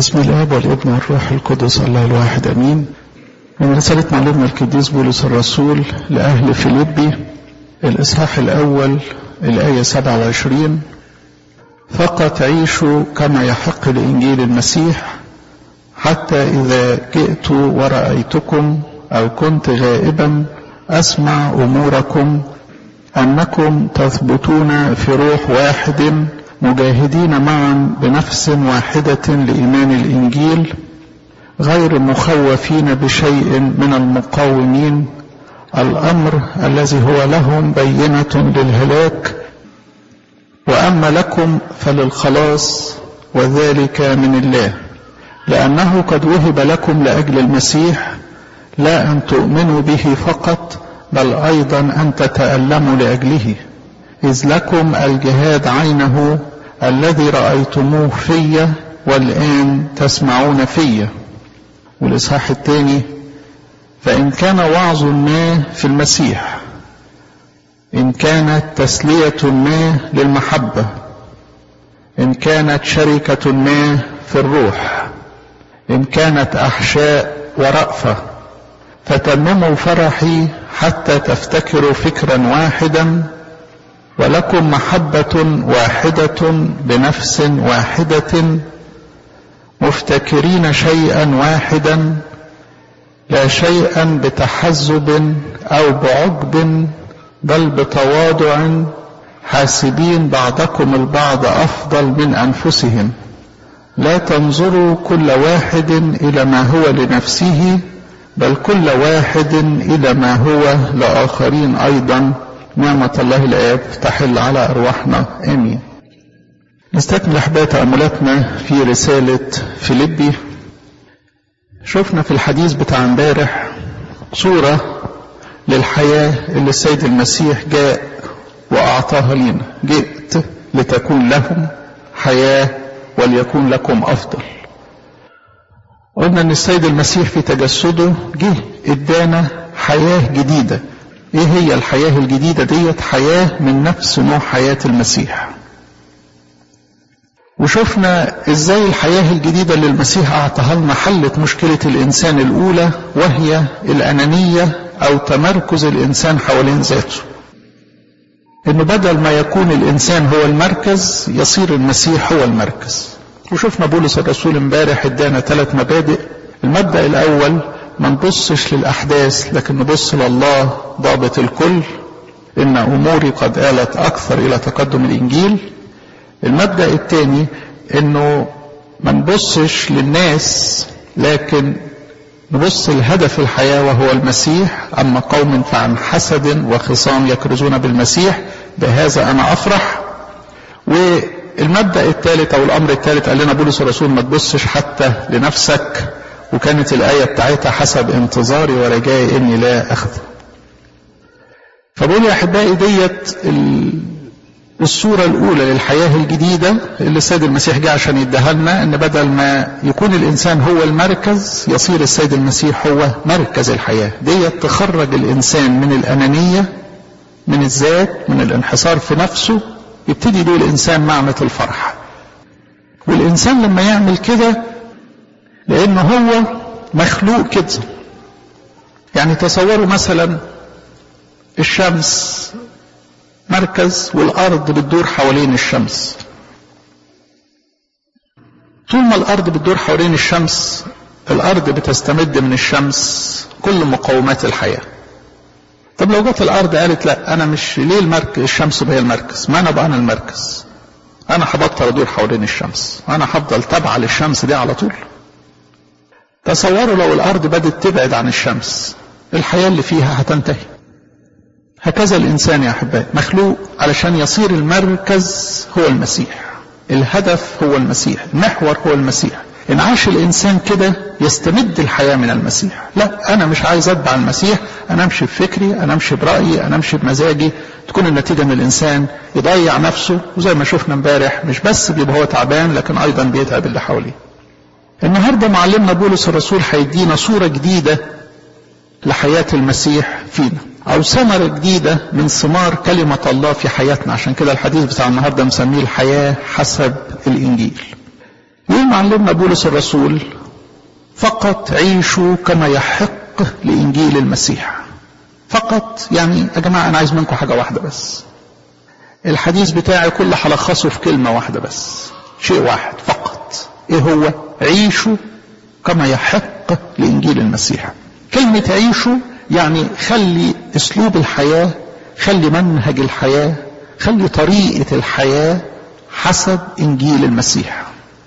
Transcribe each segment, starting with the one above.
بسم الاب والابن والروح القدس الله الواحد امين من رسالة معلومنا القديس بولس الرسول لأهل فيليبي الإصحاح الأول الآية 27 فقط عيشوا كما يحق لإنجيل المسيح حتى إذا جئت ورأيتكم أو كنت غائبا أسمع أموركم أنكم تثبتون في روح واحد مجاهدين معا بنفس واحدة لإيمان الإنجيل غير مخوفين بشيء من المقاومين الأمر الذي هو لهم بينة للهلاك وأما لكم فللخلاص وذلك من الله لأنه قد وهب لكم لأجل المسيح لا أن تؤمنوا به فقط بل أيضا أن تتألموا لأجله إذ لكم الجهاد عينه الذي رأيتموه في والآن تسمعون في والإصحاح الثاني فإن كان وعظ ما في المسيح إن كانت تسلية ما للمحبة إن كانت شركة ما في الروح إن كانت أحشاء ورأفة فتمموا فرحي حتى تفتكروا فكرا واحدا ولكم محبة واحدة بنفس واحدة مفتكرين شيئا واحدا لا شيئا بتحزب أو بعجب بل بتواضع حاسبين بعضكم البعض أفضل من أنفسهم لا تنظروا كل واحد إلى ما هو لنفسه بل كل واحد إلى ما هو لآخرين أيضا نعمة الله الآب تحل على أرواحنا آمين نستكمل أحباء تأملاتنا في رسالة فيليبي شفنا في الحديث بتاع امبارح صورة للحياة اللي السيد المسيح جاء وأعطاها لنا جئت لتكون لهم حياة وليكون لكم أفضل قلنا ان السيد المسيح في تجسده جه ادانا حياة جديدة ايه هي الحياة الجديدة ديت حياة من نفس نوع حياة المسيح وشفنا ازاي الحياة الجديدة اللي المسيح اعطاها لنا حلت مشكلة الانسان الاولى وهي الانانية او تمركز الانسان حوالين ذاته انه بدل ما يكون الانسان هو المركز يصير المسيح هو المركز وشفنا بولس الرسول امبارح ادانا ثلاث مبادئ المبدأ الاول ما نبصش للاحداث لكن نبص لله ضابط الكل ان اموري قد آلت اكثر الى تقدم الانجيل المبدأ الثاني انه ما نبصش للناس لكن نبص لهدف الحياة وهو المسيح أما قوم فعن حسد وخصام يكرزون بالمسيح بهذا أنا أفرح والمبدأ الثالث أو الأمر الثالث قال لنا بولس الرسول ما تبصش حتى لنفسك وكانت الآية بتاعتها حسب انتظاري ورجائي إني لا أخذ فبقول يا أحبائي ديت الصورة الأولى للحياة الجديدة اللي السيد المسيح جه عشان يديها لنا إن بدل ما يكون الإنسان هو المركز يصير السيد المسيح هو مركز الحياة ديت تخرج الإنسان من الأنانية من الذات من الانحصار في نفسه يبتدي يدوق الإنسان معنى الفرح والإنسان لما يعمل كده لأنه هو مخلوق كده يعني تصوروا مثلا الشمس مركز والأرض بتدور حوالين الشمس طول ما الأرض بتدور حوالين الشمس الأرض بتستمد من الشمس كل مقومات الحياة طب لو جت الأرض قالت لا أنا مش ليه المركز الشمس هي المركز ما أنا بقى أنا المركز أنا هبطل أدور حوالين الشمس أنا هفضل تابعة للشمس دي على طول تصوروا لو الأرض بدت تبعد عن الشمس الحياة اللي فيها هتنتهي هكذا الإنسان يا أحبائي مخلوق علشان يصير المركز هو المسيح الهدف هو المسيح المحور هو المسيح إن عاش الإنسان كده يستمد الحياة من المسيح لا أنا مش عايز أتبع المسيح أنا أمشي بفكري أنا أمشي برأيي أنا أمشي بمزاجي تكون النتيجة أن الإنسان يضيع نفسه وزي ما شفنا امبارح مش بس بيبقى هو تعبان لكن أيضا بيتعب اللي حواليه النهاردة معلمنا بولس الرسول هيدينا صورة جديدة لحياة المسيح فينا أو ثمرة جديدة من ثمار كلمة الله في حياتنا عشان كده الحديث بتاع النهاردة مسميه الحياة حسب الإنجيل يقول زي ما علمنا بولس الرسول فقط عيشوا كما يحق لإنجيل المسيح فقط يعني يا جماعة أنا عايز منكم حاجة واحدة بس الحديث بتاعي كله هلخصه في كلمة واحدة بس شيء واحد فقط ايه هو عيشوا كما يحق لإنجيل المسيح كلمة عيشوا يعني خلي اسلوب الحياة خلي منهج الحياة خلي طريقة الحياة حسب انجيل المسيح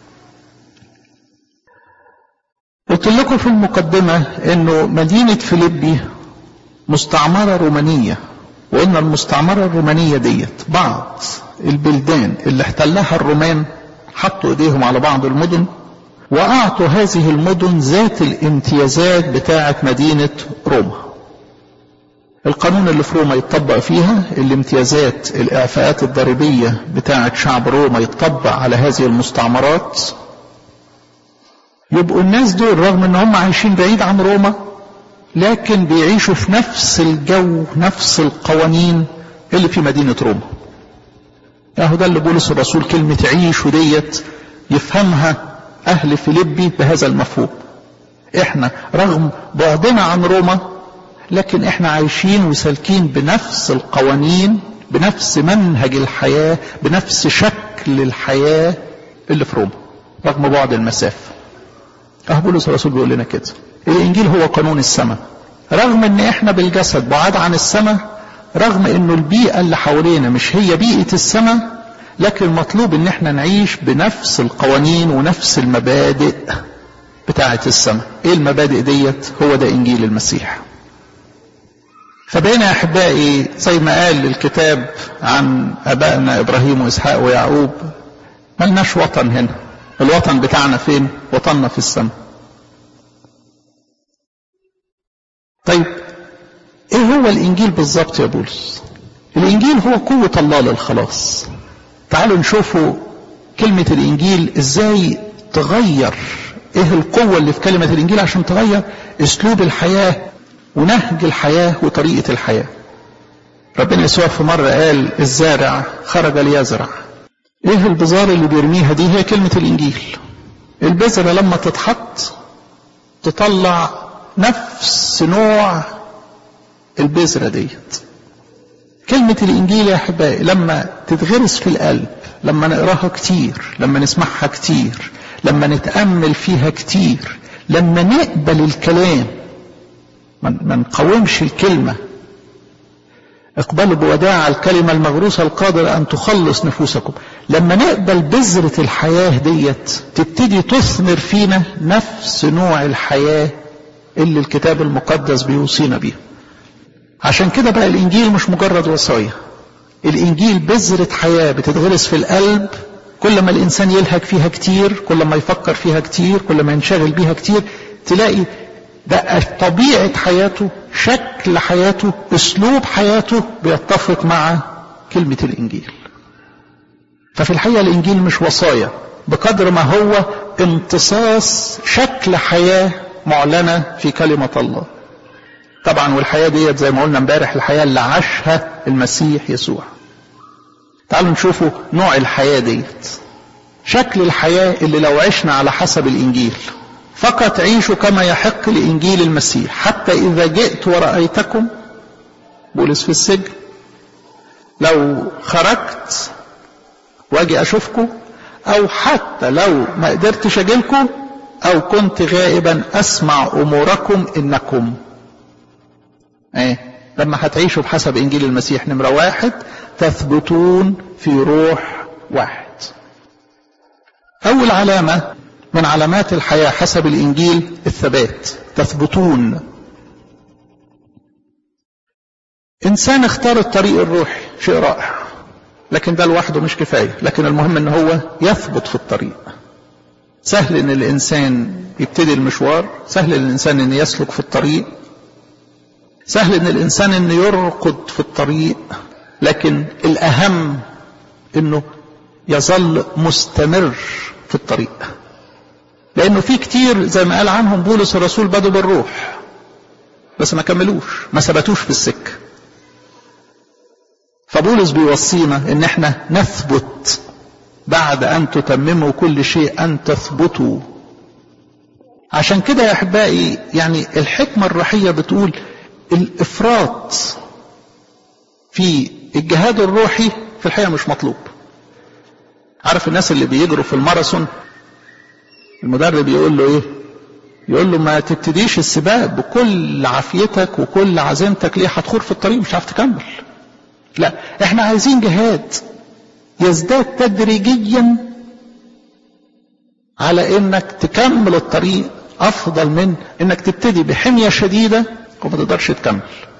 قلت لكم في المقدمة انه مدينة فيليبي مستعمرة رومانية وقلنا المستعمرة الرومانية ديت بعض البلدان اللي احتلها الرومان حطوا ايديهم على بعض المدن واعطوا هذه المدن ذات الامتيازات بتاعة مدينة روما القانون اللي في روما يتطبق فيها الامتيازات الاعفاءات الضريبية بتاعة شعب روما يتطبق على هذه المستعمرات يبقوا الناس دول رغم ان هم عايشين بعيد عن روما لكن بيعيشوا في نفس الجو نفس القوانين اللي في مدينة روما اهو ده اللي بولس الرسول كلمة عيشوا ديت يفهمها اهل فيليبي بهذا المفهوم احنا رغم بعدنا عن روما لكن احنا عايشين وسالكين بنفس القوانين بنفس منهج الحياة بنفس شكل الحياة اللي في روما رغم بعد المسافة اه بولس الرسول بيقول لنا كده الانجيل هو قانون السماء رغم ان احنا بالجسد بعاد عن السماء رغم انه البيئة اللي حوالينا مش هي بيئة السماء لكن مطلوب ان احنا نعيش بنفس القوانين ونفس المبادئ بتاعة السماء ايه المبادئ ديت هو ده انجيل المسيح فبقينا يا احبائي زي ما قال الكتاب عن ابائنا ابراهيم واسحاق ويعقوب ملناش وطن هنا الوطن بتاعنا فين وطننا في السماء طيب ايه هو الانجيل بالظبط يا بولس الانجيل هو قوة الله للخلاص تعالوا نشوفوا كلمة الانجيل ازاي تغير ايه القوة اللي في كلمة الانجيل عشان تغير اسلوب الحياة ونهج الحياة وطريقة الحياة ربنا يسوع في مرة قال الزارع خرج ليزرع ايه البذار اللي بيرميها دي هي كلمة الانجيل البذرة لما تتحط تطلع نفس نوع البذرة ديت كلمة الإنجيل يا أحبائي لما تتغرس في القلب لما نقراها كتير لما نسمعها كتير لما نتأمل فيها كتير لما نقبل الكلام ما نقاومش الكلمة اقبلوا بوداع الكلمة المغروسة القادرة أن تخلص نفوسكم لما نقبل بذرة الحياة ديت تبتدي تثمر فينا نفس نوع الحياة اللي الكتاب المقدس بيوصينا بيها عشان كده بقى الإنجيل مش مجرد وصايا الإنجيل بذرة حياة بتتغرس في القلب كل ما الإنسان يلهج فيها كتير كل ما يفكر فيها كتير كل ما ينشغل بيها كتير تلاقي ده طبيعة حياته شكل حياته اسلوب حياته بيتفق مع كلمة الانجيل ففي الحقيقة الانجيل مش وصايا بقدر ما هو امتصاص شكل حياة معلنة في كلمة الله طبعا والحياة ديت زي ما قلنا امبارح الحياة اللي عاشها المسيح يسوع تعالوا نشوفوا نوع الحياة ديت شكل الحياة اللي لو عشنا على حسب الانجيل فقط عيشوا كما يحق لإنجيل المسيح حتى إذا جئت ورأيتكم بولس في السجن لو خرجت واجي أشوفكم أو حتى لو ما قدرتش أجيلكم أو كنت غائبا أسمع أموركم إنكم إيه لما هتعيشوا بحسب إنجيل المسيح نمرة واحد تثبتون في روح واحد أول علامة من علامات الحياة حسب الإنجيل الثبات تثبتون إنسان اختار الطريق الروحي شيء رائع لكن ده لوحده مش كفاية لكن المهم ان هو يثبت في الطريق سهل ان الانسان يبتدي المشوار سهل الانسان ان يسلك في الطريق سهل ان الانسان ان يرقد في الطريق لكن الاهم انه يظل مستمر في الطريق لانه في كتير زي ما قال عنهم بولس الرسول بدوا بالروح بس ما كملوش ما ثبتوش في السكه فبولس بيوصينا ان احنا نثبت بعد أن تتمموا كل شيء أن تثبتوا عشان كده يا أحبائي يعني الحكمة الروحية بتقول الإفراط في الجهاد الروحي في الحقيقة مش مطلوب عارف الناس اللي بيجروا في الماراثون المدرب يقول له ايه يقول له ما تبتديش السباق بكل عافيتك وكل عزيمتك ليه هتخور في الطريق مش عارف تكمل لا احنا عايزين جهاد يزداد تدريجيا على انك تكمل الطريق افضل من انك تبتدي بحمية شديدة وما تقدرش تكمل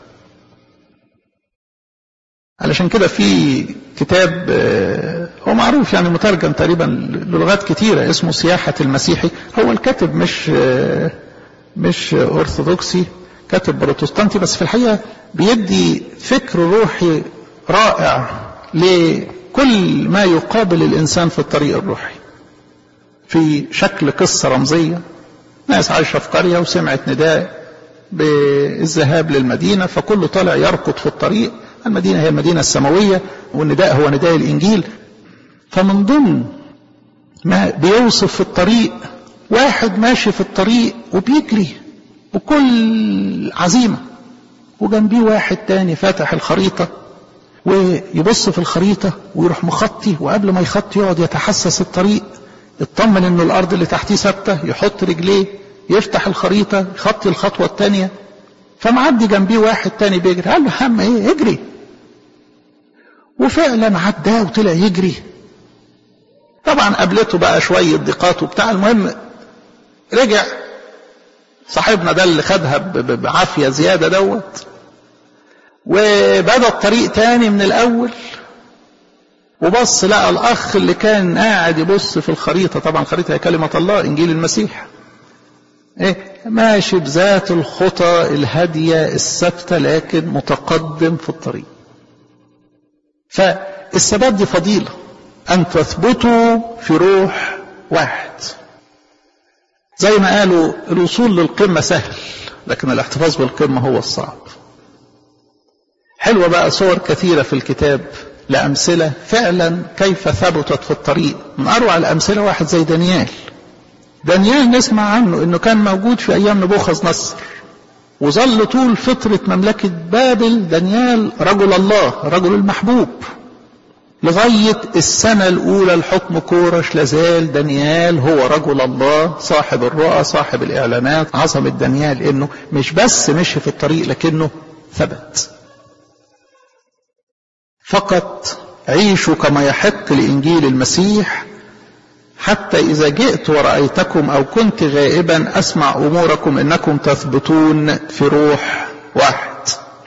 علشان كده في كتاب هو معروف يعني مترجم تقريبا للغات كتيرة اسمه سياحة المسيحي هو الكاتب مش مش أرثوذكسي كاتب بروتستانتي بس في الحقيقة بيدي فكر روحي رائع لكل ما يقابل الإنسان في الطريق الروحي في شكل قصة رمزية ناس عايشة في قرية وسمعت نداء بالذهاب للمدينة فكله طالع يركض في الطريق المدينة هي المدينة السماوية والنداء هو نداء الإنجيل فمن ضمن ما بيوصف في الطريق واحد ماشي في الطريق وبيجري بكل عزيمة وجنبيه واحد تاني فاتح الخريطة ويبص في الخريطة ويروح مخطي وقبل ما يخطي يقعد يتحسس الطريق يطمن انه الارض اللي تحتيه ثابته يحط رجليه يفتح الخريطه يخطي الخطوه الثانيه فمعدي جنبيه واحد تاني بيجري قال له هم ايه اجري وفعلا عداه وطلع يجري طبعا قابلته بقى شويه ضيقات وبتاع المهم رجع صاحبنا ده اللي خدها بعافيه زياده دوت وبدا الطريق تاني من الاول وبص لقى الاخ اللي كان قاعد يبص في الخريطه طبعا الخريطه هي كلمه الله انجيل المسيح ايه ماشي بذات الخطى الهاديه الثابته لكن متقدم في الطريق فالثبات دي فضيله ان تثبتوا في روح واحد زي ما قالوا الوصول للقمه سهل لكن الاحتفاظ بالقمه هو الصعب حلوه بقى صور كثيره في الكتاب لأمثلة فعلا كيف ثبتت في الطريق من أروع الأمثلة واحد زي دانيال دانيال نسمع عنه أنه كان موجود في أيام نبوخذ نصر وظل طول فترة مملكة بابل دانيال رجل الله رجل المحبوب لغاية السنة الأولى لحكم كورش لازال دانيال هو رجل الله صاحب الرؤى صاحب الإعلانات عظمة دانيال إنه مش بس مشي في الطريق لكنه ثبت فقط عيشوا كما يحق لإنجيل المسيح حتى إذا جئت ورأيتكم أو كنت غائبا أسمع أموركم إنكم تثبتون في روح واحد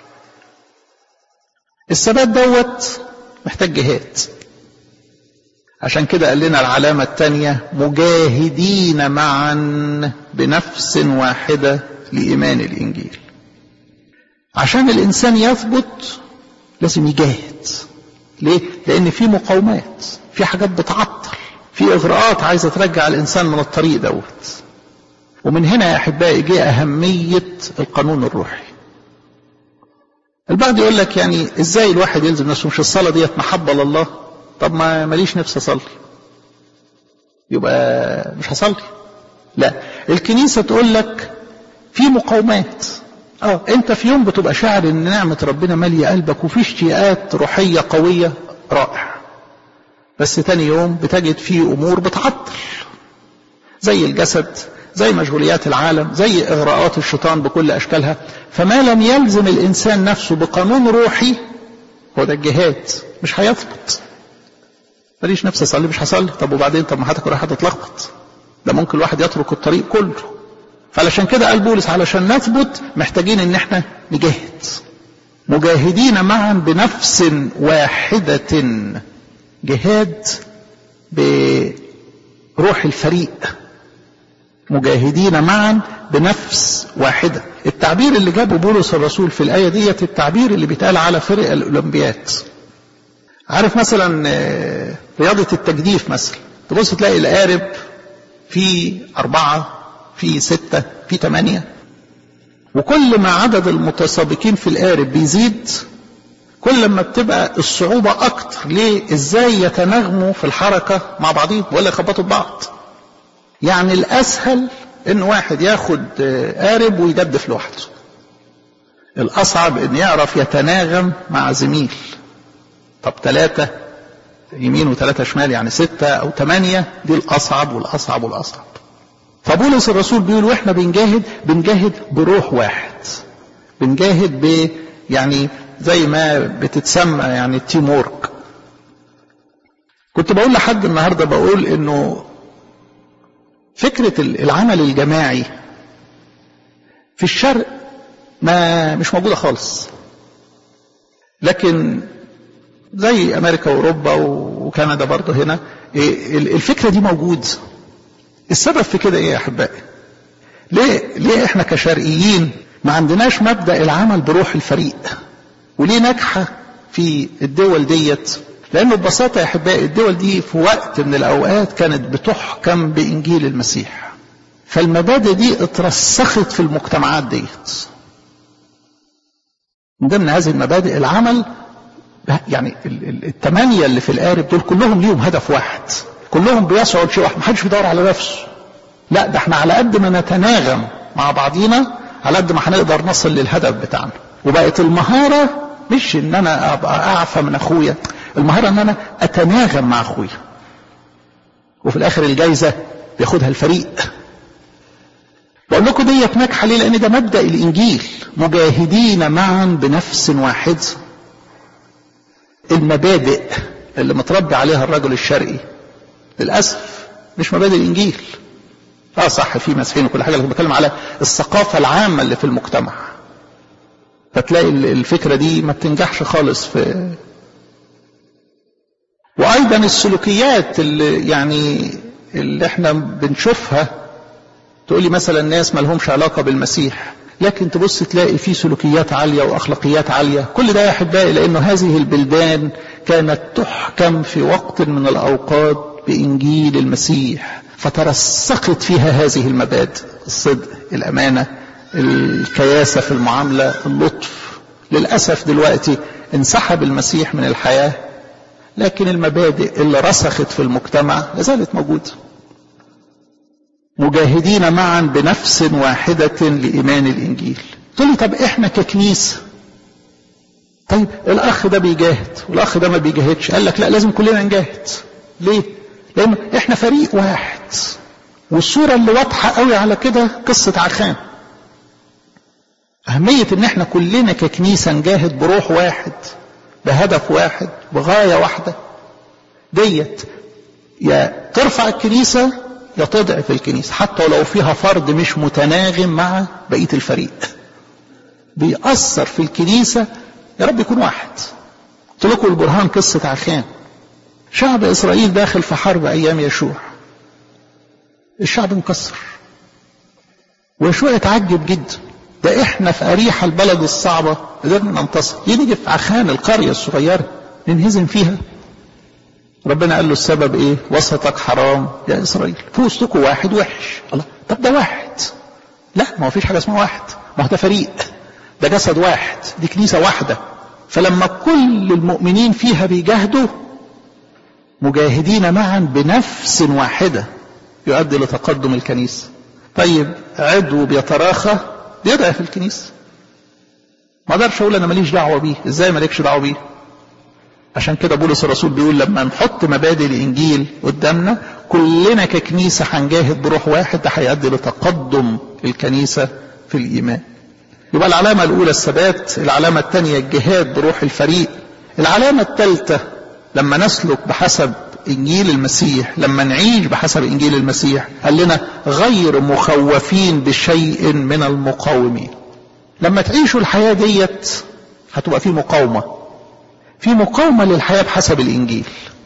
الثبات دوت محتاج جهاد عشان كده قال لنا العلامة الثانية مجاهدين معا بنفس واحدة لإيمان الإنجيل عشان الإنسان يثبت لازم يجاهد ليه؟ لأن في مقاومات في حاجات بتعطل في إغراءات عايزة ترجع الإنسان من الطريق دوت ومن هنا يا أحبائي جه أهمية القانون الروحي البعض يقول لك يعني ازاي الواحد يلزم نفسه مش الصلاة ديت محبة لله طب ما ماليش نفس اصلي يبقى مش هصلي لا الكنيسة تقول لك في مقاومات اه انت في يوم بتبقى شاعر ان نعمة ربنا مالية قلبك وفي اشتياقات روحية قوية رائع بس تاني يوم بتجد فيه امور بتعطل زي الجسد زي مشغوليات العالم زي اغراءات الشيطان بكل اشكالها فما لم يلزم الانسان نفسه بقانون روحي هو ده الجهاد مش هيثبت ماليش نفسي اصلي مش هصلي طب وبعدين طب ما حياتك رايحه تتلخبط ده ممكن الواحد يترك الطريق كله فعلشان كده قال بولس علشان نثبت محتاجين ان احنا نجاهد مجاهدين معا بنفس واحدة جهاد بروح الفريق مجاهدين معا بنفس واحدة التعبير اللي جابه بولس الرسول في الآية ديت التعبير اللي بيتقال على فرق الأولمبيات عارف مثلا رياضة التجديف مثلا تبص تلاقي القارب في أربعة في ستة في ثمانية وكل ما عدد المتسابقين في القارب بيزيد كل ما بتبقى الصعوبة أكتر ليه إزاي يتناغموا في الحركة مع بعضهم ولا يخبطوا ببعض يعني الأسهل إن واحد ياخد قارب ويدبف لوحده الأصعب إن يعرف يتناغم مع زميل طب ثلاثة يمين وثلاثة شمال يعني ستة أو ثمانية دي الأصعب والأصعب والأصعب فبولس الرسول بيقول واحنا بنجاهد بنجاهد بروح واحد بنجاهد ب يعني زي ما بتتسمى يعني تيم وورك كنت بقول لحد النهارده بقول انه فكره العمل الجماعي في الشرق ما مش موجوده خالص لكن زي امريكا واوروبا وكندا برضه هنا الفكره دي موجوده السبب في كده ايه يا احبائي ليه ليه احنا كشرقيين ما عندناش مبدا العمل بروح الفريق وليه ناجحه في الدول ديت لانه ببساطه يا احبائي الدول دي في وقت من الاوقات كانت بتحكم بانجيل المسيح فالمبادئ دي اترسخت في المجتمعات ديت من ضمن هذه المبادئ العمل يعني الثمانيه اللي في القارب دول كلهم ليهم هدف واحد كلهم بيسعوا لشيء واحد محدش بيدور على نفسه لا ده احنا على قد ما نتناغم مع بعضينا على قد ما هنقدر نصل للهدف بتاعنا وبقت المهارة مش ان انا ابقى اعفى من اخويا المهارة ان انا اتناغم مع اخويا وفي الاخر الجايزة بياخدها الفريق بقول لكم ديت ناجحة ليه لان ده مبدأ الانجيل مجاهدين معا بنفس واحد المبادئ اللي متربي عليها الرجل الشرقي للأسف مش مبادئ الإنجيل اه صح في مسيحيين وكل حاجة لكن بتكلم على الثقافة العامة اللي في المجتمع فتلاقي الفكرة دي ما بتنجحش خالص في وأيضا السلوكيات اللي يعني اللي احنا بنشوفها تقولي مثلا ناس ما لهمش علاقة بالمسيح لكن تبص تلاقي في سلوكيات عالية وأخلاقيات عالية كل ده يا أحبائي لأنه هذه البلدان كانت تحكم في وقت من الأوقات بإنجيل المسيح فترسخت فيها هذه المبادئ الصدق الأمانة الكياسة في المعاملة اللطف للأسف دلوقتي انسحب المسيح من الحياة لكن المبادئ اللي رسخت في المجتمع لازالت موجودة مجاهدين معا بنفس واحدة لإيمان الإنجيل تقول لي طب إحنا ككنيسة طيب الأخ ده بيجاهد والأخ ده ما بيجاهدش قال لك لا لازم كلنا نجاهد ليه؟ لأن إحنا فريق واحد والصورة اللي واضحة قوي على كده قصة عخان أهمية إن إحنا كلنا ككنيسة نجاهد بروح واحد بهدف واحد بغاية واحدة ديت يا ترفع الكنيسة يا تضعف الكنيسة حتى لو فيها فرد مش متناغم مع بقية الفريق بيأثر في الكنيسة يا رب يكون واحد قلت لكم البرهان قصة عخان شعب إسرائيل داخل في حرب أيام يشوع الشعب مكسر ويشوع اتعجب جدا ده احنا في أريحة البلد الصعبة قدرنا ننتصر يجي في عخان القرية الصغيرة ننهزم فيها ربنا قال له السبب ايه وسطك حرام يا اسرائيل في وسطكم واحد وحش الله طب ده واحد لا ما هو فيش حاجه اسمها واحد ما هو ده فريق ده جسد واحد دي كنيسه واحده فلما كل المؤمنين فيها بيجاهدوا مجاهدين معا بنفس واحده يؤدي لتقدم الكنيسه طيب عضو بيتراخى بيضعف الكنيسه ما اقدرش اقول انا ماليش دعوه بيه ازاي مالكش دعوه بيه عشان كده بولس الرسول بيقول لما نحط مبادئ الانجيل قدامنا كلنا ككنيسه هنجاهد بروح واحد ده هيؤدي لتقدم الكنيسه في الايمان. يبقى العلامه الاولى الثبات، العلامه الثانيه الجهاد بروح الفريق، العلامه الثالثه لما نسلك بحسب انجيل المسيح، لما نعيش بحسب انجيل المسيح، قال لنا غير مخوفين بشيء من المقاومين. لما تعيشوا الحياه ديت هتبقى في مقاومه في مقاومة للحياة بحسب الإنجيل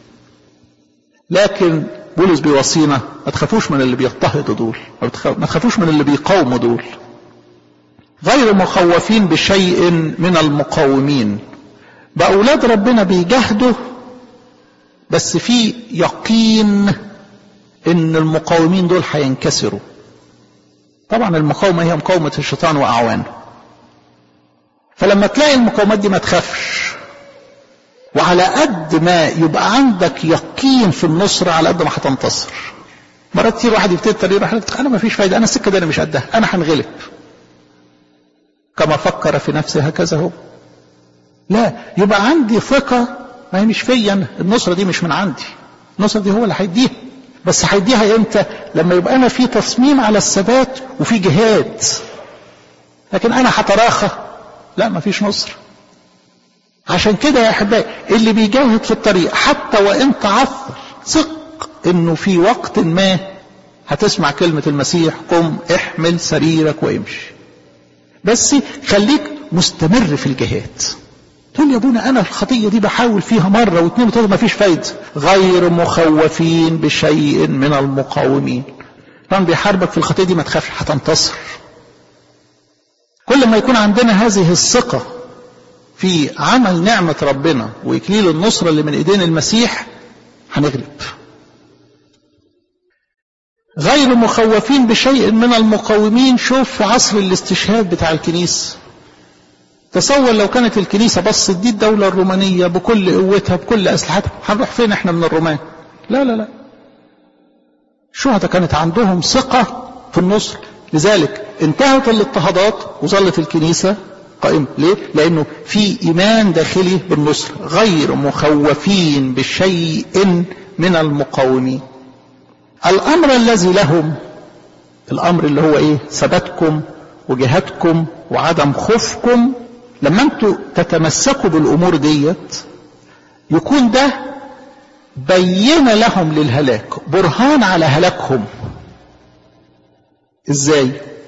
لكن بولس بيوصينا ما تخافوش من اللي بيضطهدوا دول ما تخافوش من اللي بيقاوموا دول غير مخوفين بشيء من المقاومين بأولاد ربنا بيجاهدوا بس في يقين ان المقاومين دول هينكسروا طبعا المقاومة هي مقاومة الشيطان وأعوانه فلما تلاقي المقاومات دي ما تخافش وعلى قد ما يبقى عندك يقين في النصرة على قد ما هتنتصر مرات كتير واحد يبتدي الطريق يروح انا ما فيش فايده انا السكه دي انا مش قدها انا هنغلب كما فكر في نفسه هكذا هو لا يبقى عندي ثقه ما هي مش فيا انا النصره دي مش من عندي النصره دي هو اللي هيديها بس هيديها امتى لما يبقى انا في تصميم على الثبات وفي جهاد لكن انا هتراخى لا ما فيش نصر عشان كده يا احبائي اللي بيجاهد في الطريق حتى وان تعثر ثق انه في وقت ما هتسمع كلمة المسيح قم احمل سريرك وامشي بس خليك مستمر في الجهاد تقول يا ابونا انا الخطية دي بحاول فيها مرة واثنين وثلاثة ما فيش فايدة غير مخوفين بشيء من المقاومين طبعا بيحاربك في الخطية دي ما تخافش هتنتصر كل ما يكون عندنا هذه الثقة في عمل نعمة ربنا وإكليل النصرة اللي من إيدين المسيح هنغلب غير مخوفين بشيء من المقاومين شوف في عصر الاستشهاد بتاع الكنيسة تصور لو كانت الكنيسة بصت دي الدولة الرومانية بكل قوتها بكل أسلحتها هنروح فين احنا من الرومان لا لا لا الشهداء كانت عندهم ثقة في النصر لذلك انتهت الاضطهادات وظلت الكنيسة قائمة ليه؟ لأنه في إيمان داخلي بالنصر غير مخوفين بشيء من المقاومين الأمر الذي لهم الأمر اللي هو إيه ثباتكم وجهادكم وعدم خوفكم لما انتوا تتمسكوا بالأمور ديت يكون ده بين لهم للهلاك برهان على هلاكهم ازاي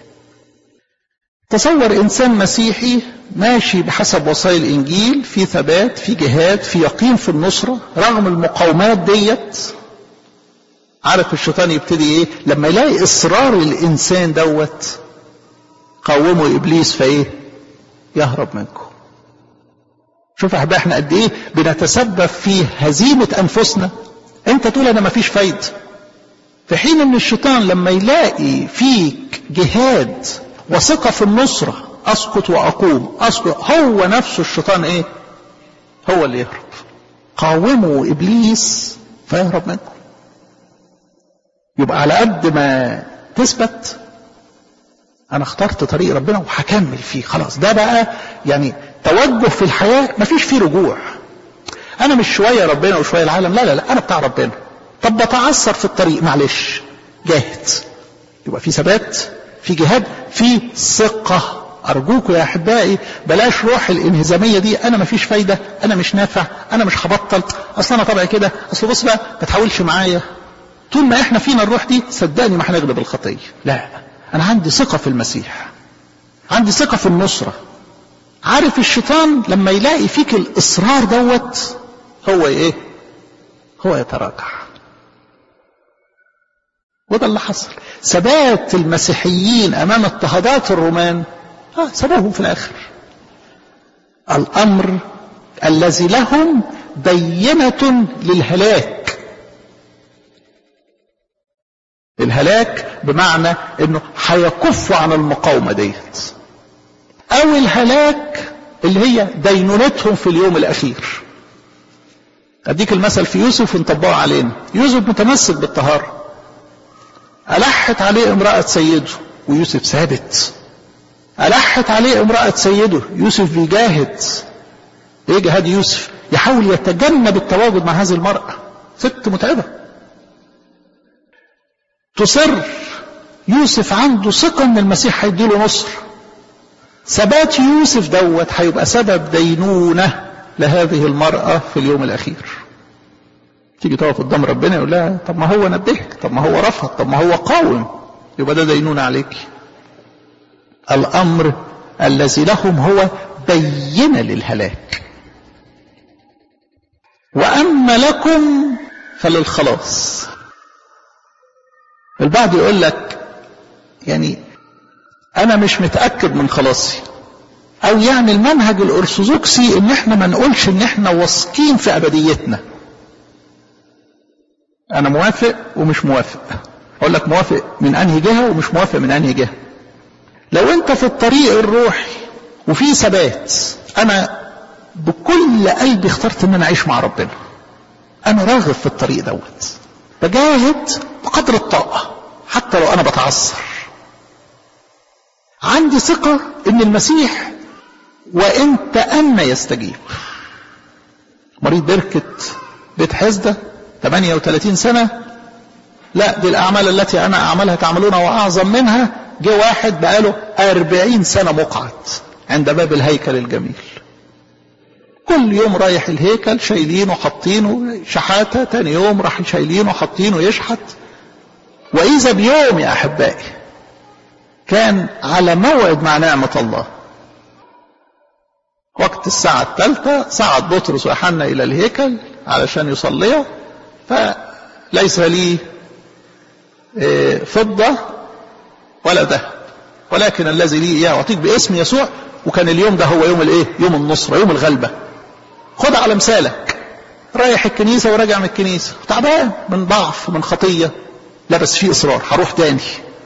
تصور انسان مسيحي ماشي بحسب وصايا الانجيل في ثبات في جهاد في يقين في النصره رغم المقاومات ديت عارف الشيطان يبتدي ايه لما يلاقي اصرار الانسان دوت قاوموا ابليس فايه يهرب منكم شوف يا احبائي احنا قد ايه بنتسبب في هزيمه انفسنا انت تقول انا مفيش فايده في حين ان الشيطان لما يلاقي فيك جهاد وثقه في النصره اسقط واقوم اسقط هو نفسه الشيطان ايه هو اللي يهرب قاوموا ابليس فيهرب منكم يبقى على قد ما تثبت انا اخترت طريق ربنا وهكمل فيه خلاص ده بقى يعني توجه في الحياه مفيش فيه رجوع انا مش شويه ربنا وشويه العالم لا لا لا انا بتاع ربنا طب بتعثر في الطريق معلش جاهد يبقى في ثبات في جهاد في ثقه ارجوكم يا احبائي بلاش روح الانهزاميه دي انا مفيش فايده انا مش نافع انا مش هبطل اصل انا طبعي كده اصل بص بقى ما تحاولش معايا طول ما احنا فينا الروح دي صدقني ما هنغلب الخطيه لا انا عندي ثقه في المسيح عندي ثقه في النصره عارف الشيطان لما يلاقي فيك الاصرار دوت هو ايه هو يتراجع وده اللي حصل ثبات المسيحيين امام اضطهادات الرومان اه سبوهم في الاخر الامر الذي لهم بينه للهلاك الهلاك بمعنى انه هيكفوا عن المقاومه ديت او الهلاك اللي هي دينونتهم في اليوم الاخير اديك المثل في يوسف ونطبقه علينا يوسف متمسك بالطهاره الحت عليه امراه سيده ويوسف ثابت الحت عليه امراه سيده يوسف بيجاهد ايه جهاد يوسف يحاول يتجنب التواجد مع هذه المراه ست متعبه تصر يوسف عنده ثقة ان المسيح هيديله نصر ثبات يوسف دوت هيبقى سبب دينونة لهذه المرأة في اليوم الأخير تيجي تقف قدام ربنا يقول لها طب ما هو نبهك طب ما هو رفض طب ما هو قاوم يبقى ده دينونة عليك الأمر الذي لهم هو بين للهلاك وأما لكم فللخلاص البعض يقول لك يعني انا مش متاكد من خلاصي او يعني المنهج الارثوذكسي ان احنا ما نقولش ان احنا واثقين في ابديتنا انا موافق ومش موافق اقول لك موافق من انهي جهه ومش موافق من انهي جهه لو انت في الطريق الروحي وفي ثبات انا بكل قلبي اخترت ان انا اعيش مع ربنا انا راغب في الطريق دوت بجاهد بقدر الطاقة حتى لو انا بتعثر عندي ثقة ان المسيح وان تأنى يستجيب مريض بركة بيت حزدة 38 سنة لا دي الأعمال التي أنا أعملها تعملونها وأعظم منها جه واحد بقاله 40 سنة مقعد عند باب الهيكل الجميل كل يوم رايح الهيكل شايلينه حاطينه شحاتة تاني يوم راح شايلينه حاطينه يشحت وإذا بيوم يا أحبائي كان على موعد مع نعمة الله وقت الساعة الثالثة صعد بطرس ويوحنا إلى الهيكل علشان يصليا فليس لي فضة ولا ذهب ولكن الذي لي إياه أعطيك باسم يسوع وكان اليوم ده هو يوم الإيه؟ يوم النصرة يوم الغلبة خد على مثالك رايح الكنيسة وراجع من الكنيسة تعبان من ضعف من خطية لا بس في إصرار هروح تاني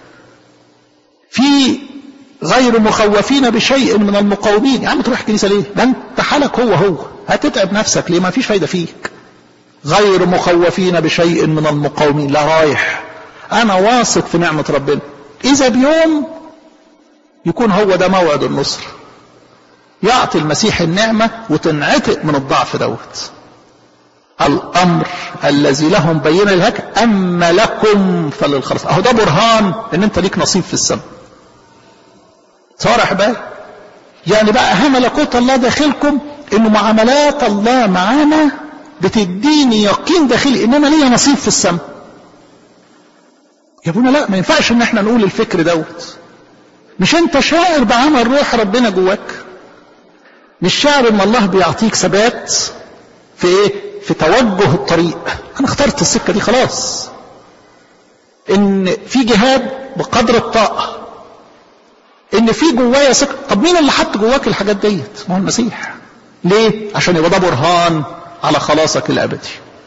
في غير مخوفين بشيء من المقاومين يا عم تروح الكنيسة ليه ده انت حالك هو هو هتتعب نفسك ليه ما فيش فايدة فيك غير مخوفين بشيء من المقاومين لا رايح انا واثق في نعمة ربنا اذا بيوم يكون هو ده موعد النصر يعطي المسيح النعمة وتنعتق من الضعف دوت الامر الذي لهم بينا لهك اما لكم فللخلاص اهو ده برهان ان انت ليك نصيب في السماء صار يا احبائي يعني بقى ها ملكوت الله داخلكم انه معاملات الله معانا بتديني يقين داخلي ان انا ليا نصيب في السماء يا ابونا لا ما ينفعش ان احنا نقول الفكر دوت مش انت شاعر بعمل روح ربنا جواك مش شاعر ان الله بيعطيك ثبات في ايه في توجه الطريق انا اخترت السكه دي خلاص ان في جهاد بقدر الطاقه ان في جوايا ثقه طب مين اللي حط جواك الحاجات ديت ما هو المسيح ليه عشان يبقى ده برهان على خلاصك الابدي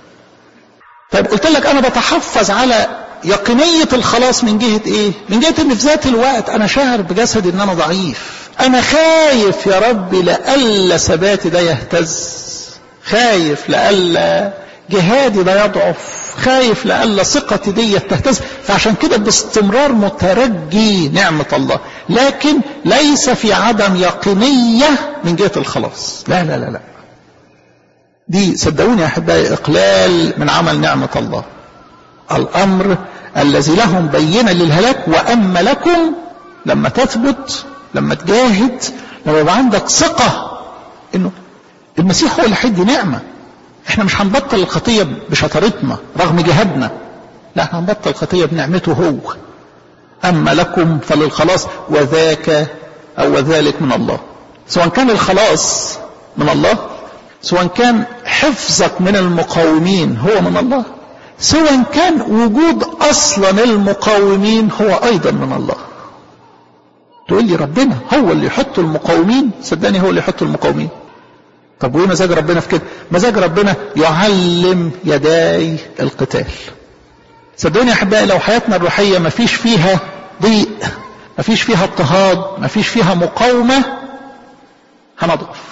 طيب قلت لك انا بتحفظ على يقينية الخلاص من جهة ايه من جهة ان في ذات الوقت انا شاعر بجسدي ان انا ضعيف انا خايف يا ربي لألا ثباتي ده يهتز خايف لألا جهادي ده يضعف خايف لألا ثقتي دي تهتز فعشان كده باستمرار مترجي نعمة الله لكن ليس في عدم يقينية من جهة الخلاص لا لا لا لا دي صدقوني يا احبائي اقلال من عمل نعمة الله الامر الذي لهم بينا للهلاك واما لكم لما تثبت لما تجاهد لما يبقى عندك ثقة انه المسيح هو اللي هيدي نعمة احنا مش هنبطل الخطية بشطارتنا رغم جهادنا لا احنا هنبطل الخطية بنعمته هو اما لكم فللخلاص وذاك او وذلك من الله سواء كان الخلاص من الله سواء كان حفظك من المقاومين هو من الله سواء كان وجود اصلا المقاومين هو ايضا من الله تقول لي ربنا هو اللي يحط المقاومين صدقني هو اللي يحط المقاومين طب وايه مزاج ربنا في كده مزاج ربنا يعلم يداي القتال صدقوني يا احبائي لو حياتنا الروحيه ما فيش فيها ضيق ما فيش فيها اضطهاد ما فيش فيها مقاومه هنضعف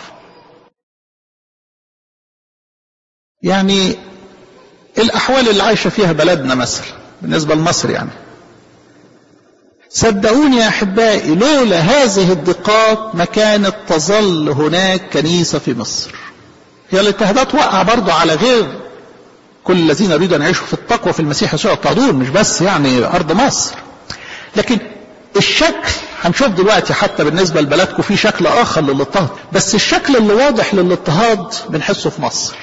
يعني الأحوال اللي عايشة فيها بلدنا مثلا بالنسبة لمصر يعني صدقوني يا أحبائي لولا هذه الضيقات ما كانت تظل هناك كنيسة في مصر هي الاضطهادات وقع برضه على غير كل الذين يريدوا أن يعيشوا في التقوى في المسيح يسوع يضطهدون مش بس يعني أرض مصر لكن الشكل هنشوف دلوقتي حتى بالنسبة لبلدكم في شكل آخر للاضطهاد بس الشكل اللي واضح للاضطهاد بنحسه في مصر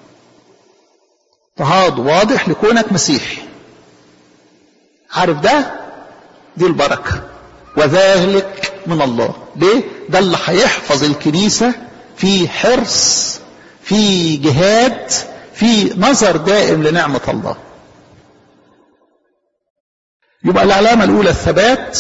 اضطهاد واضح لكونك مسيحي عارف ده دي البركة وذلك من الله ليه ده اللي هيحفظ الكنيسة في حرص في جهاد في نظر دائم لنعمة الله يبقى العلامة الأولى الثبات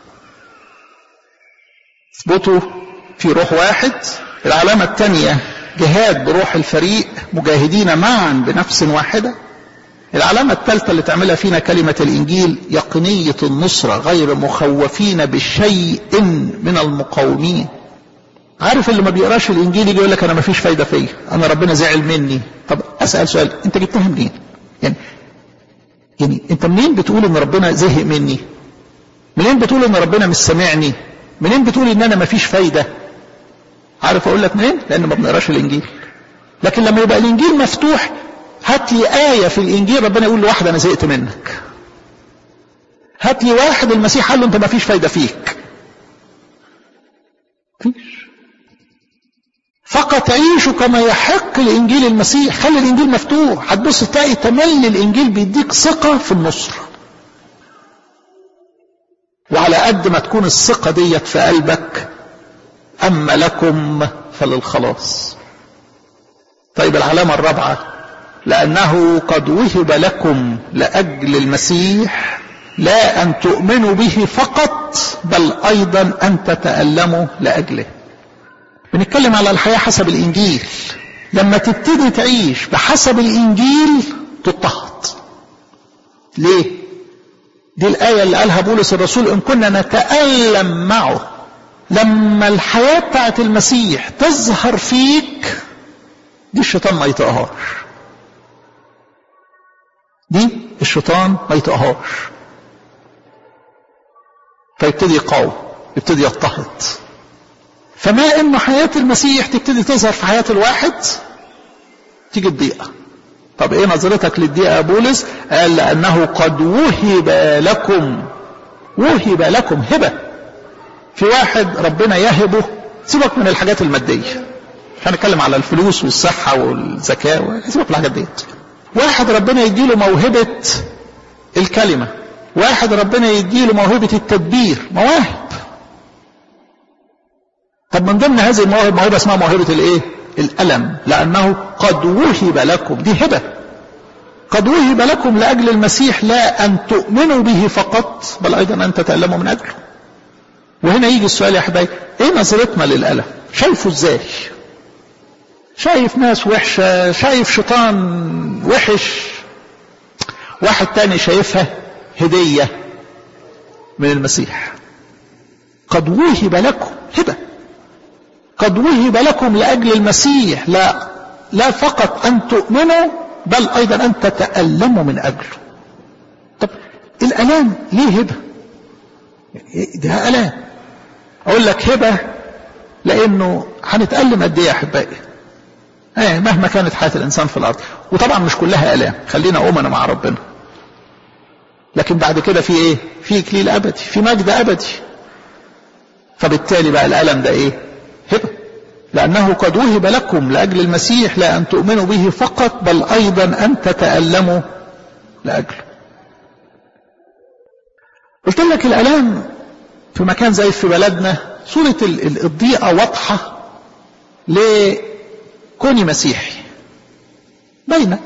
اثبتوا في روح واحد العلامة الثانية جهاد بروح الفريق مجاهدين معا بنفس واحدة العلامة الثالثة اللي تعملها فينا كلمة الإنجيل يقينية النصرة غير مخوفين بشيء من المقاومين عارف اللي ما بيقراش الانجيل يجي يقول لك انا ما فيش فايده فيا انا ربنا زعل مني طب اسال سؤال انت جبتها منين يعني يعني انت منين بتقول ان ربنا زهق مني منين بتقول ان ربنا مش سامعني منين بتقول ان انا ما فيش فايده عارف اقول لك منين لان ما بنقراش الانجيل لكن لما يبقى الانجيل مفتوح هات لي ايه في الانجيل ربنا يقول لواحد انا زهقت منك هات لي واحد المسيح قال له انت ما فيش فايده فيك فيش فقط عيشوا كما يحق لانجيل المسيح خلي الانجيل مفتوح هتبص تلاقي تملي الانجيل بيديك ثقه في النصر وعلى قد ما تكون الثقه ديت في قلبك اما لكم فللخلاص طيب العلامه الرابعه لانه قد وهب لكم لاجل المسيح لا ان تؤمنوا به فقط بل ايضا ان تتالموا لاجله بنتكلم على الحياة حسب الإنجيل لما تبتدي تعيش بحسب الإنجيل تضطهد ليه؟ دي الآية اللي قالها بولس الرسول إن كنا نتألم معه لما الحياة بتاعت المسيح تظهر فيك دي الشيطان ما يطقهاش دي الشيطان ما يطقهاش فيبتدي يقاوم يبتدي يضطهد فما ان حياة المسيح تبتدي تظهر في حياة الواحد تيجي الضيقة طب ايه نظرتك للضيقة يا بولس قال لانه قد وهب لكم وهب لكم هبة في واحد ربنا يهبه سيبك من الحاجات المادية هنتكلم على الفلوس والصحة والزكاة سيبك من الحاجات ديت واحد ربنا يديله موهبة الكلمة واحد ربنا يديله موهبة التدبير مواهب طب من ضمن هذه المواهب موهبة اسمها موهبة الايه الألم لأنه قد وهب لكم دي هبة قد وهب لكم لأجل المسيح لا أن تؤمنوا به فقط بل أيضا أن تتألموا من أجله وهنا يجي السؤال يا حبايبي ايه نظرتنا للألم شايفه ازاي شايف ناس وحشة شايف شيطان وحش واحد تاني شايفها هدية من المسيح قد وهب لكم هبه قد وهب لكم لأجل المسيح لا لا فقط أن تؤمنوا بل أيضا أن تتألموا من أجله طب الألام ليه هبة ده ألام أقول لك هبة لأنه هنتألم قد إيه يا أحبائي ايه مهما كانت حياة الإنسان في الأرض وطبعا مش كلها ألام خلينا أمنا مع ربنا لكن بعد كده في إيه في إكليل أبدي في مجد أبدي فبالتالي بقى الألم ده إيه هبة لأنه قد وهب لكم لأجل المسيح لا أن تؤمنوا به فقط بل أيضا أن تتألموا لأجله قلت لك الألام في مكان زي في بلدنا صورة الضيقة واضحة لكوني مسيحي باينة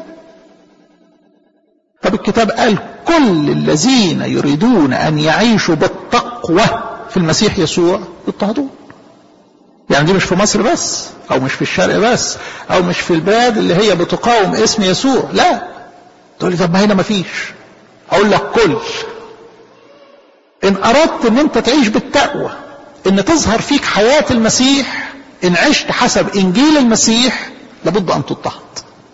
طب الكتاب قال كل الذين يريدون أن يعيشوا بالتقوى في المسيح يسوع يضطهدون يعني دي مش في مصر بس او مش في الشرق بس او مش في البلاد اللي هي بتقاوم اسم يسوع لا تقول لي طب ما هنا مفيش اقول لك كل ان اردت ان انت تعيش بالتقوى ان تظهر فيك حياة المسيح ان عشت حسب انجيل المسيح لابد ان تضطهد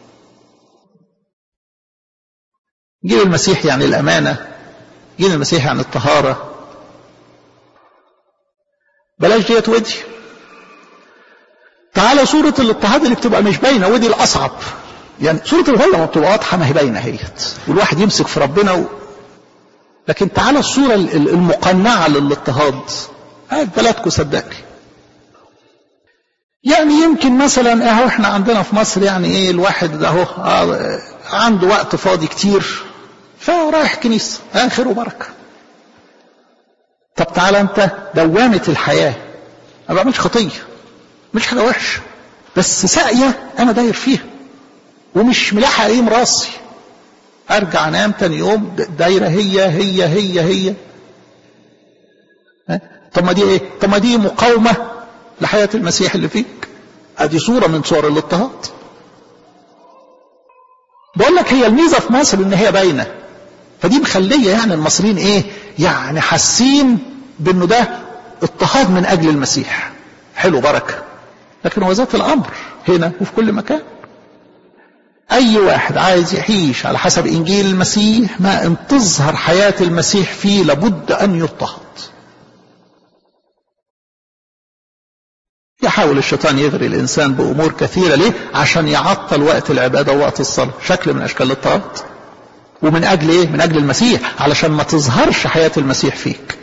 انجيل المسيح يعني الامانة انجيل المسيح يعني الطهارة بلاش ديت ودي تعالى صورة الاضطهاد اللي بتبقى مش باينة ودي الأصعب يعني صورة الغلة ما بتبقى واضحة ما هي باينة هيت والواحد يمسك في ربنا و... لكن تعالى الصورة المقنعة للاضطهاد هات بلدكم صدقني يعني يمكن مثلا اهو احنا عندنا في مصر يعني ايه الواحد ده اهو آه عنده وقت فاضي كتير فرايح كنيسة آخر وبركة طب تعالى انت دوامة الحياة ما بعملش خطية مش حاجة وحشة بس ساقية أنا داير فيها ومش ملاحق أقيم راسي أرجع أنام تاني يوم دايرة هي هي هي هي ها؟ طب ما دي إيه؟ طب ما دي مقاومة لحياة المسيح اللي فيك أدي صورة من صور الاضطهاد بقول لك هي الميزة في مصر إن هي باينة فدي مخلية يعني المصريين إيه؟ يعني حاسين بإنه ده اضطهاد من أجل المسيح حلو بركة لكن هو ذات الأمر هنا وفي كل مكان أي واحد عايز يعيش على حسب إنجيل المسيح ما إن تظهر حياة المسيح فيه لابد أن يضطهد يحاول الشيطان يغري الإنسان بأمور كثيرة ليه؟ عشان يعطل وقت العبادة ووقت الصلاة شكل من أشكال الاضطهاد ومن أجل إيه؟ من أجل المسيح علشان ما تظهرش حياة المسيح فيك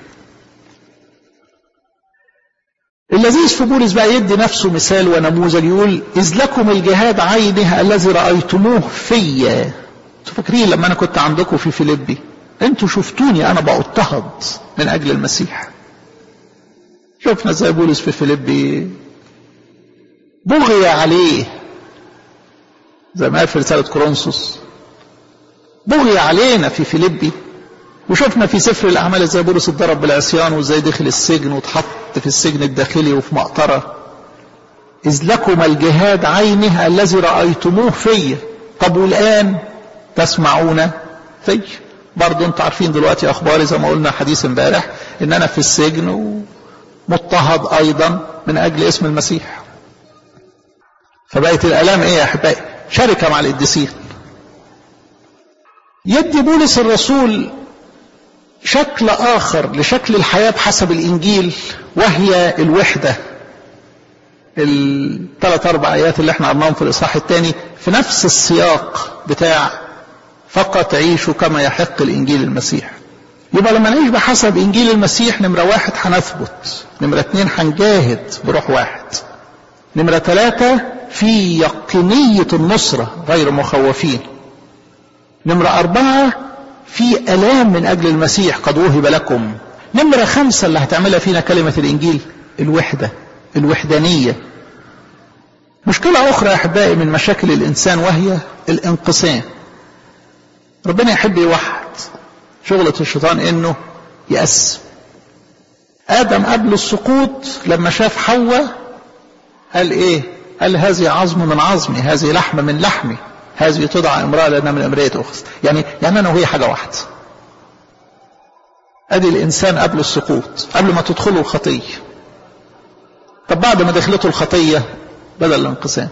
اللذيذ في بولس بقى يدي نفسه مثال ونموذج يقول إذ لكم الجهاد عينه الذي رأيتموه فيا انتوا فاكرين لما أنا كنت عندكم في فيليبي انتوا شفتوني أنا بأضطهد من أجل المسيح شفنا زي بولس في فيليبي بغي عليه زي ما قال في رسالة كورنثوس بغي علينا في فيليبي وشفنا في سفر الأعمال ازاي بولس اتضرب بالعصيان وازاي دخل السجن واتحط في السجن الداخلي وفي مقطرة إذ لكم الجهاد عينه الذي رأيتموه فيا طب والآن تسمعون في برضه انتوا عارفين دلوقتي أخباري زي ما قلنا حديث امبارح إن أنا في السجن ومضطهد أيضا من أجل اسم المسيح فبقت الآلام إيه يا أحبائي شركة مع القديسين يدي بولس الرسول شكل آخر لشكل الحياة بحسب الإنجيل وهي الوحدة الثلاث أربع آيات اللي احنا قرناهم في الإصحاح الثاني في نفس السياق بتاع فقط عيشوا كما يحق الإنجيل المسيح يبقى لما نعيش بحسب إنجيل المسيح نمرة واحد هنثبت نمرة اتنين هنجاهد بروح واحد نمرة ثلاثة في يقينية النصرة غير مخوفين نمرة أربعة في ألام من أجل المسيح قد وهب لكم نمرة خمسة اللي هتعملها فينا كلمة الإنجيل الوحدة الوحدانية مشكلة أخرى يا أحبائي من مشاكل الإنسان وهي الانقسام ربنا يحب يوحد شغلة الشيطان إنه يقسم آدم قبل السقوط لما شاف حواء قال إيه؟ قال هذه عظم من عظمي هذه لحم من لحمي هذه تدعى امرأة لأنها من امرأة أخذ يعني يعني أنا وهي حاجة واحدة أدي الإنسان قبل السقوط قبل ما تدخله الخطية طب بعد ما دخلته الخطية بدل الانقسام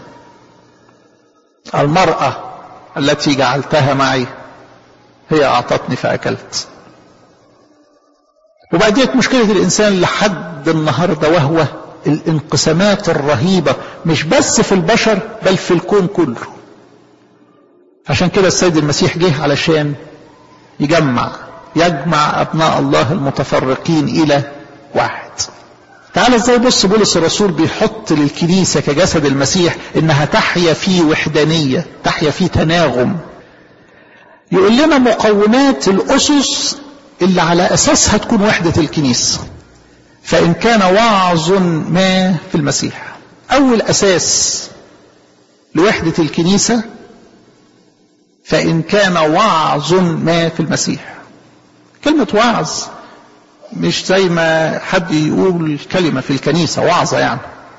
المرأة التي جعلتها معي هي أعطتني فأكلت وبعديت مشكلة الإنسان لحد النهاردة وهو الانقسامات الرهيبة مش بس في البشر بل في الكون كله عشان كده السيد المسيح جه علشان يجمع يجمع أبناء الله المتفرقين إلى واحد تعال ازاي بص بولس الرسول بيحط للكنيسة كجسد المسيح انها تحيا في وحدانية تحيا في تناغم يقول لنا مقومات الأسس اللي على أساسها تكون وحدة الكنيسة فإن كان وعظ ما في المسيح أول أساس لوحدة الكنيسة فإن كان وعظ ما في المسيح كلمة وعظ مش زي ما حد يقول كلمة في الكنيسة وعظة يعني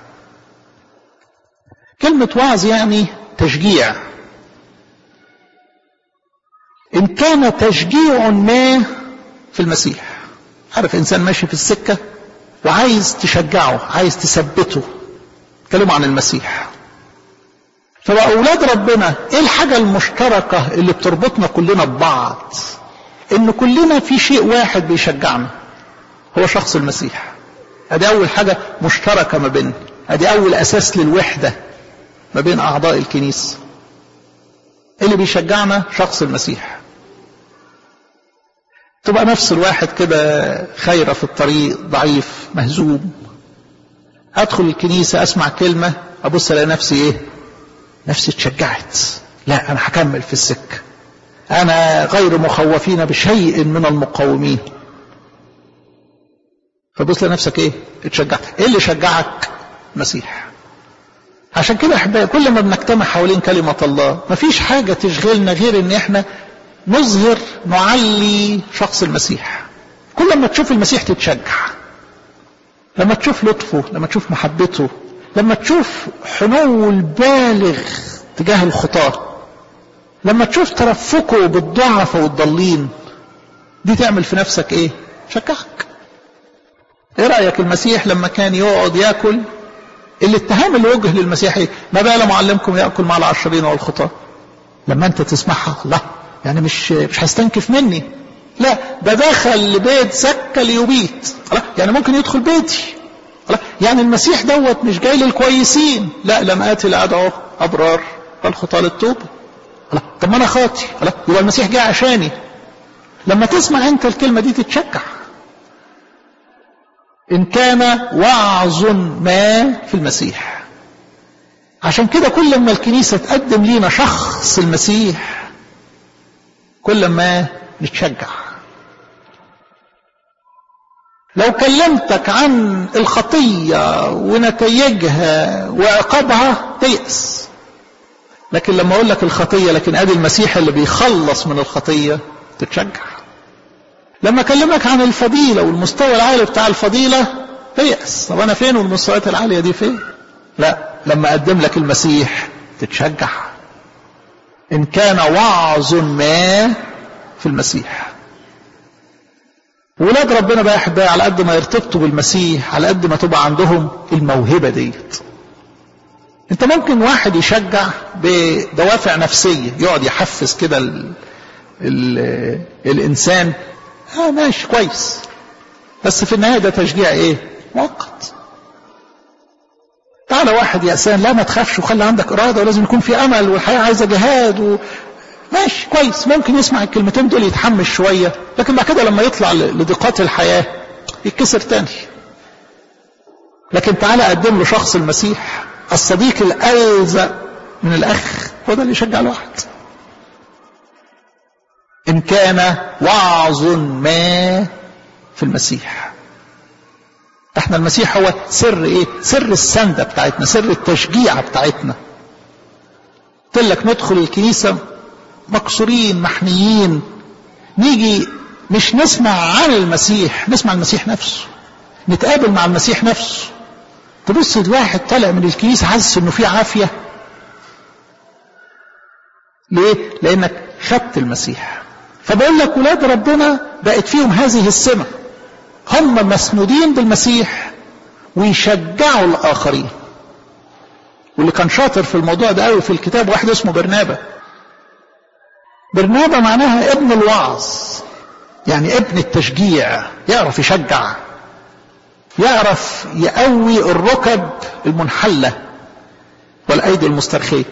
كلمة وعظ يعني تشجيع إن كان تشجيع ما في المسيح عارف إنسان ماشي في السكة وعايز تشجعه عايز تثبته كلمة عن المسيح فبقى أولاد ربنا إيه الحاجة المشتركة اللي بتربطنا كلنا ببعض إن كلنا في شيء واحد بيشجعنا هو شخص المسيح ادي اول حاجة مشتركة ما بيننا ادي اول اساس للوحدة ما بين اعضاء الكنيسة اللي بيشجعنا شخص المسيح تبقى نفس الواحد كده خيرة في الطريق ضعيف مهزوم ادخل الكنيسة اسمع كلمة ابص الاقي نفسي ايه نفسي اتشجعت لا انا هكمل في السكة انا غير مخوفين بشيء من المقاومين فبص لنفسك ايه اتشجعت ايه اللي شجعك مسيح عشان كده احبائي كل ما بنجتمع حوالين كلمة الله مفيش حاجة تشغلنا غير ان احنا نظهر نعلي شخص المسيح كل ما تشوف المسيح تتشجع لما تشوف لطفه لما تشوف محبته لما تشوف حنو البالغ تجاه الخطاة لما تشوف ترفقه بالضعف والضالين دي تعمل في نفسك ايه شجعك ايه رأيك المسيح لما كان يقعد ياكل الاتهام اللي وجه للمسيح ايه ما بال معلمكم ياكل مع العشرين والخطاه لما انت تسمعها الله يعني مش مش هيستنكف مني لا ده دخل لبيت سكه ليبيت يعني ممكن يدخل بيتي يعني المسيح دوت مش جاي للكويسين لا لم اتي لادعو ابرار والخطاه للتوبه طب ما انا خاطي يبقى المسيح جاي عشاني لما تسمع انت الكلمه دي تتشجع ان كان وعظ ما في المسيح عشان كده كل ما الكنيسه تقدم لينا شخص المسيح كل ما نتشجع لو كلمتك عن الخطيه ونتائجها وعقابها تيأس لكن لما اقول لك الخطيه لكن ادي المسيح اللي بيخلص من الخطيه تتشجع لما اكلمك عن الفضيله والمستوى العالي بتاع الفضيله تيأس طب انا فين والمستويات العاليه دي فين لا لما اقدم لك المسيح تتشجع ان كان وعظ ما في المسيح ولاد ربنا بقى احبائي على قد ما يرتبطوا بالمسيح على قد ما تبقى عندهم الموهبه ديت انت ممكن واحد يشجع بدوافع نفسيه يقعد يحفز كده ال... ال... الانسان اه ماشي كويس بس في النهايه ده تشجيع ايه مؤقت تعالى واحد يأسان لا ما تخافش وخلي عندك إرادة ولازم يكون في أمل والحياة عايزة جهاد و... ماشي كويس ممكن يسمع الكلمتين دول يتحمس شوية لكن بعد كده لما يطلع لضيقات الحياة يتكسر تاني لكن تعالى قدم له شخص المسيح الصديق الألزق من الأخ هو ده اللي يشجع الواحد إن كان وعظ ما في المسيح احنا المسيح هو سر ايه سر السندة بتاعتنا سر التشجيع بتاعتنا قلت لك ندخل الكنيسة مكسورين محنيين نيجي مش نسمع عن المسيح نسمع المسيح نفسه نتقابل مع المسيح نفسه تبص الواحد طالع من الكنيسة حاسس انه في عافية ليه لانك خدت المسيح فبقول لك ولاد ربنا بقت فيهم هذه السمة هم مسنودين بالمسيح ويشجعوا الآخرين واللي كان شاطر في الموضوع ده قوي في الكتاب واحد اسمه برنابا برنابا معناها ابن الوعظ يعني ابن التشجيع يعرف يشجع يعرف يقوي الركب المنحلة والأيدي المسترخية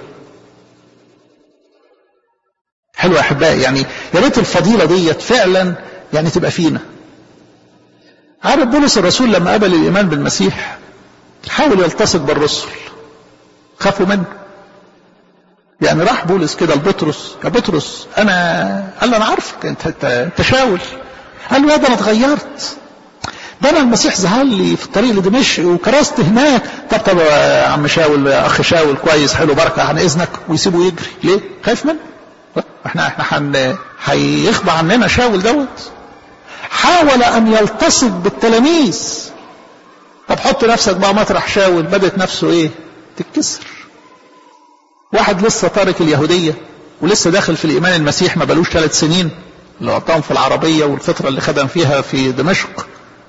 حلو يا أحبائي يعني يا ريت الفضيلة ديت فعلا يعني تبقى فينا عارف بولس الرسول لما قبل الإيمان بالمسيح حاول يلتصق بالرسل خافوا منه يعني راح بولس كده لبطرس يا بطرس انا قال له انا عارفك انت انت شاول قال له يا ده انا اتغيرت ده انا المسيح ظهر لي في الطريق لدمشق وكرست هناك طب طب يا عم شاول يا اخ شاول كويس حلو بركه عن اذنك ويسيبه يجري ليه؟ خايف منه؟ احنا احنا حن هيخبى عننا شاول دوت حاول ان يلتصق بالتلاميذ طب حط نفسك بقى مطرح شاول بدت نفسه ايه؟ تتكسر واحد لسه تارك اليهودية ولسه داخل في الإيمان المسيح ما بلوش ثلاث سنين اللي قطعهم في العربية والفترة اللي خدم فيها في دمشق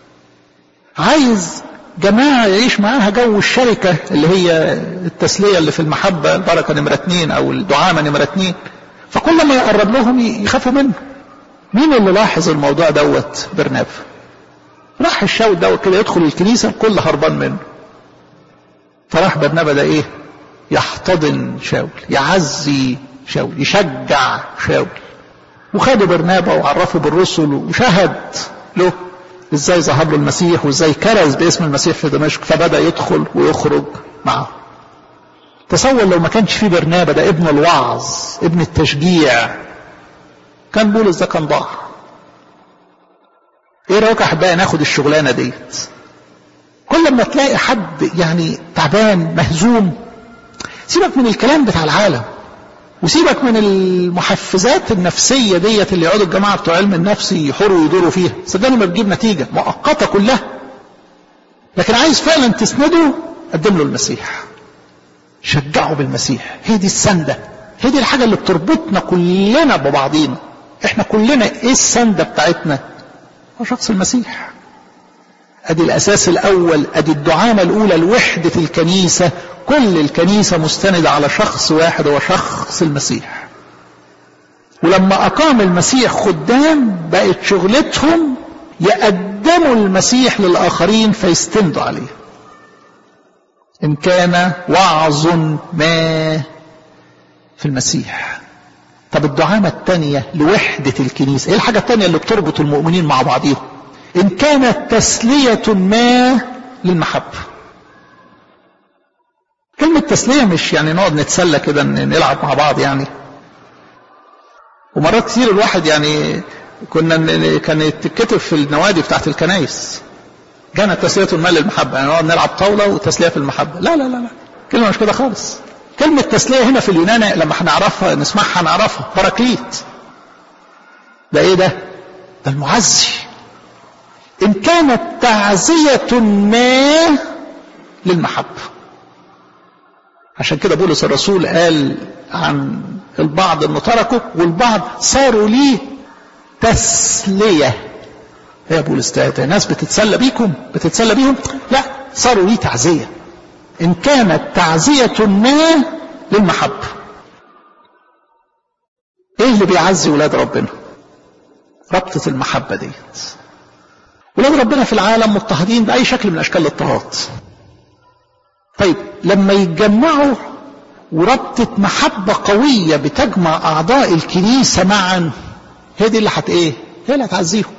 عايز جماعة يعيش معاها جو الشركة اللي هي التسلية اللي في المحبة البركة نمرة اتنين أو الدعامة نمرة اتنين فكل ما يقرب لهم يخافوا منه مين اللي لاحظ الموضوع دوت برنابا راح الشاول دوت كده يدخل الكنيسة الكل هربان منه فراح برنابا ده ايه يحتضن شاول يعزي شاول يشجع شاول وخد برنابا وعرفه بالرسل وشهد له ازاي ظهر له المسيح وازاي كرز باسم المسيح في دمشق فبدا يدخل ويخرج معه تصور لو ما كانش في برنابا ده ابن الوعظ ابن التشجيع كان بولس ده كان ضاع ايه رايك يا احبائي ناخد الشغلانه ديت كل ما تلاقي حد يعني تعبان مهزوم سيبك من الكلام بتاع العالم وسيبك من المحفزات النفسية ديت اللي يقعدوا الجماعة بتوع علم النفس يحوروا ويدوروا فيها صدقني ما بتجيب نتيجة مؤقتة كلها لكن عايز فعلا تسنده قدم له المسيح شجعه بالمسيح هي دي السندة هي دي الحاجة اللي بتربطنا كلنا ببعضينا احنا كلنا ايه السندة بتاعتنا هو شخص المسيح ادي الاساس الاول ادي الدعامة الاولى لوحدة الكنيسة كل الكنيسة مستندة على شخص واحد هو شخص المسيح ولما اقام المسيح خدام بقت شغلتهم يقدموا المسيح للاخرين فيستندوا عليه ان كان وعظ ما في المسيح طب الدعامة الثانية لوحدة الكنيسة ايه الحاجة الثانية اللي بتربط المؤمنين مع بعضهم ان كانت تسلية ما للمحبة كلمة تسلية مش يعني نقعد نتسلى كده نلعب مع بعض يعني ومرات كتير الواحد يعني كنا كانت تتكتب في النوادي بتاعت الكنايس كانت تسلية المال للمحبة يعني نقعد نلعب طاولة وتسلية في المحبة لا لا لا لا كلمة مش كده خالص كلمة تسلية هنا في اليونان لما هنعرفها نسمعها نعرفها باراكليت ده ايه ده ده المعزي ان كانت تعزية ما للمحبة عشان كده بولس الرسول قال عن البعض انه تركوا والبعض صاروا ليه تسلية يا بولس ده ناس بتتسلى بيكم بتتسلى بيهم لا صاروا ليه تعزية ان كانت تعزية ما للمحبة ايه اللي بيعزي ولاد ربنا ربطة المحبة ديت ولاد ربنا في العالم مضطهدين بأي شكل من أشكال الاضطهاد طيب لما يتجمعوا وربطة محبة قوية بتجمع أعضاء الكنيسة معا هي دي اللي هت إيه؟ هي اللي هتعزيهم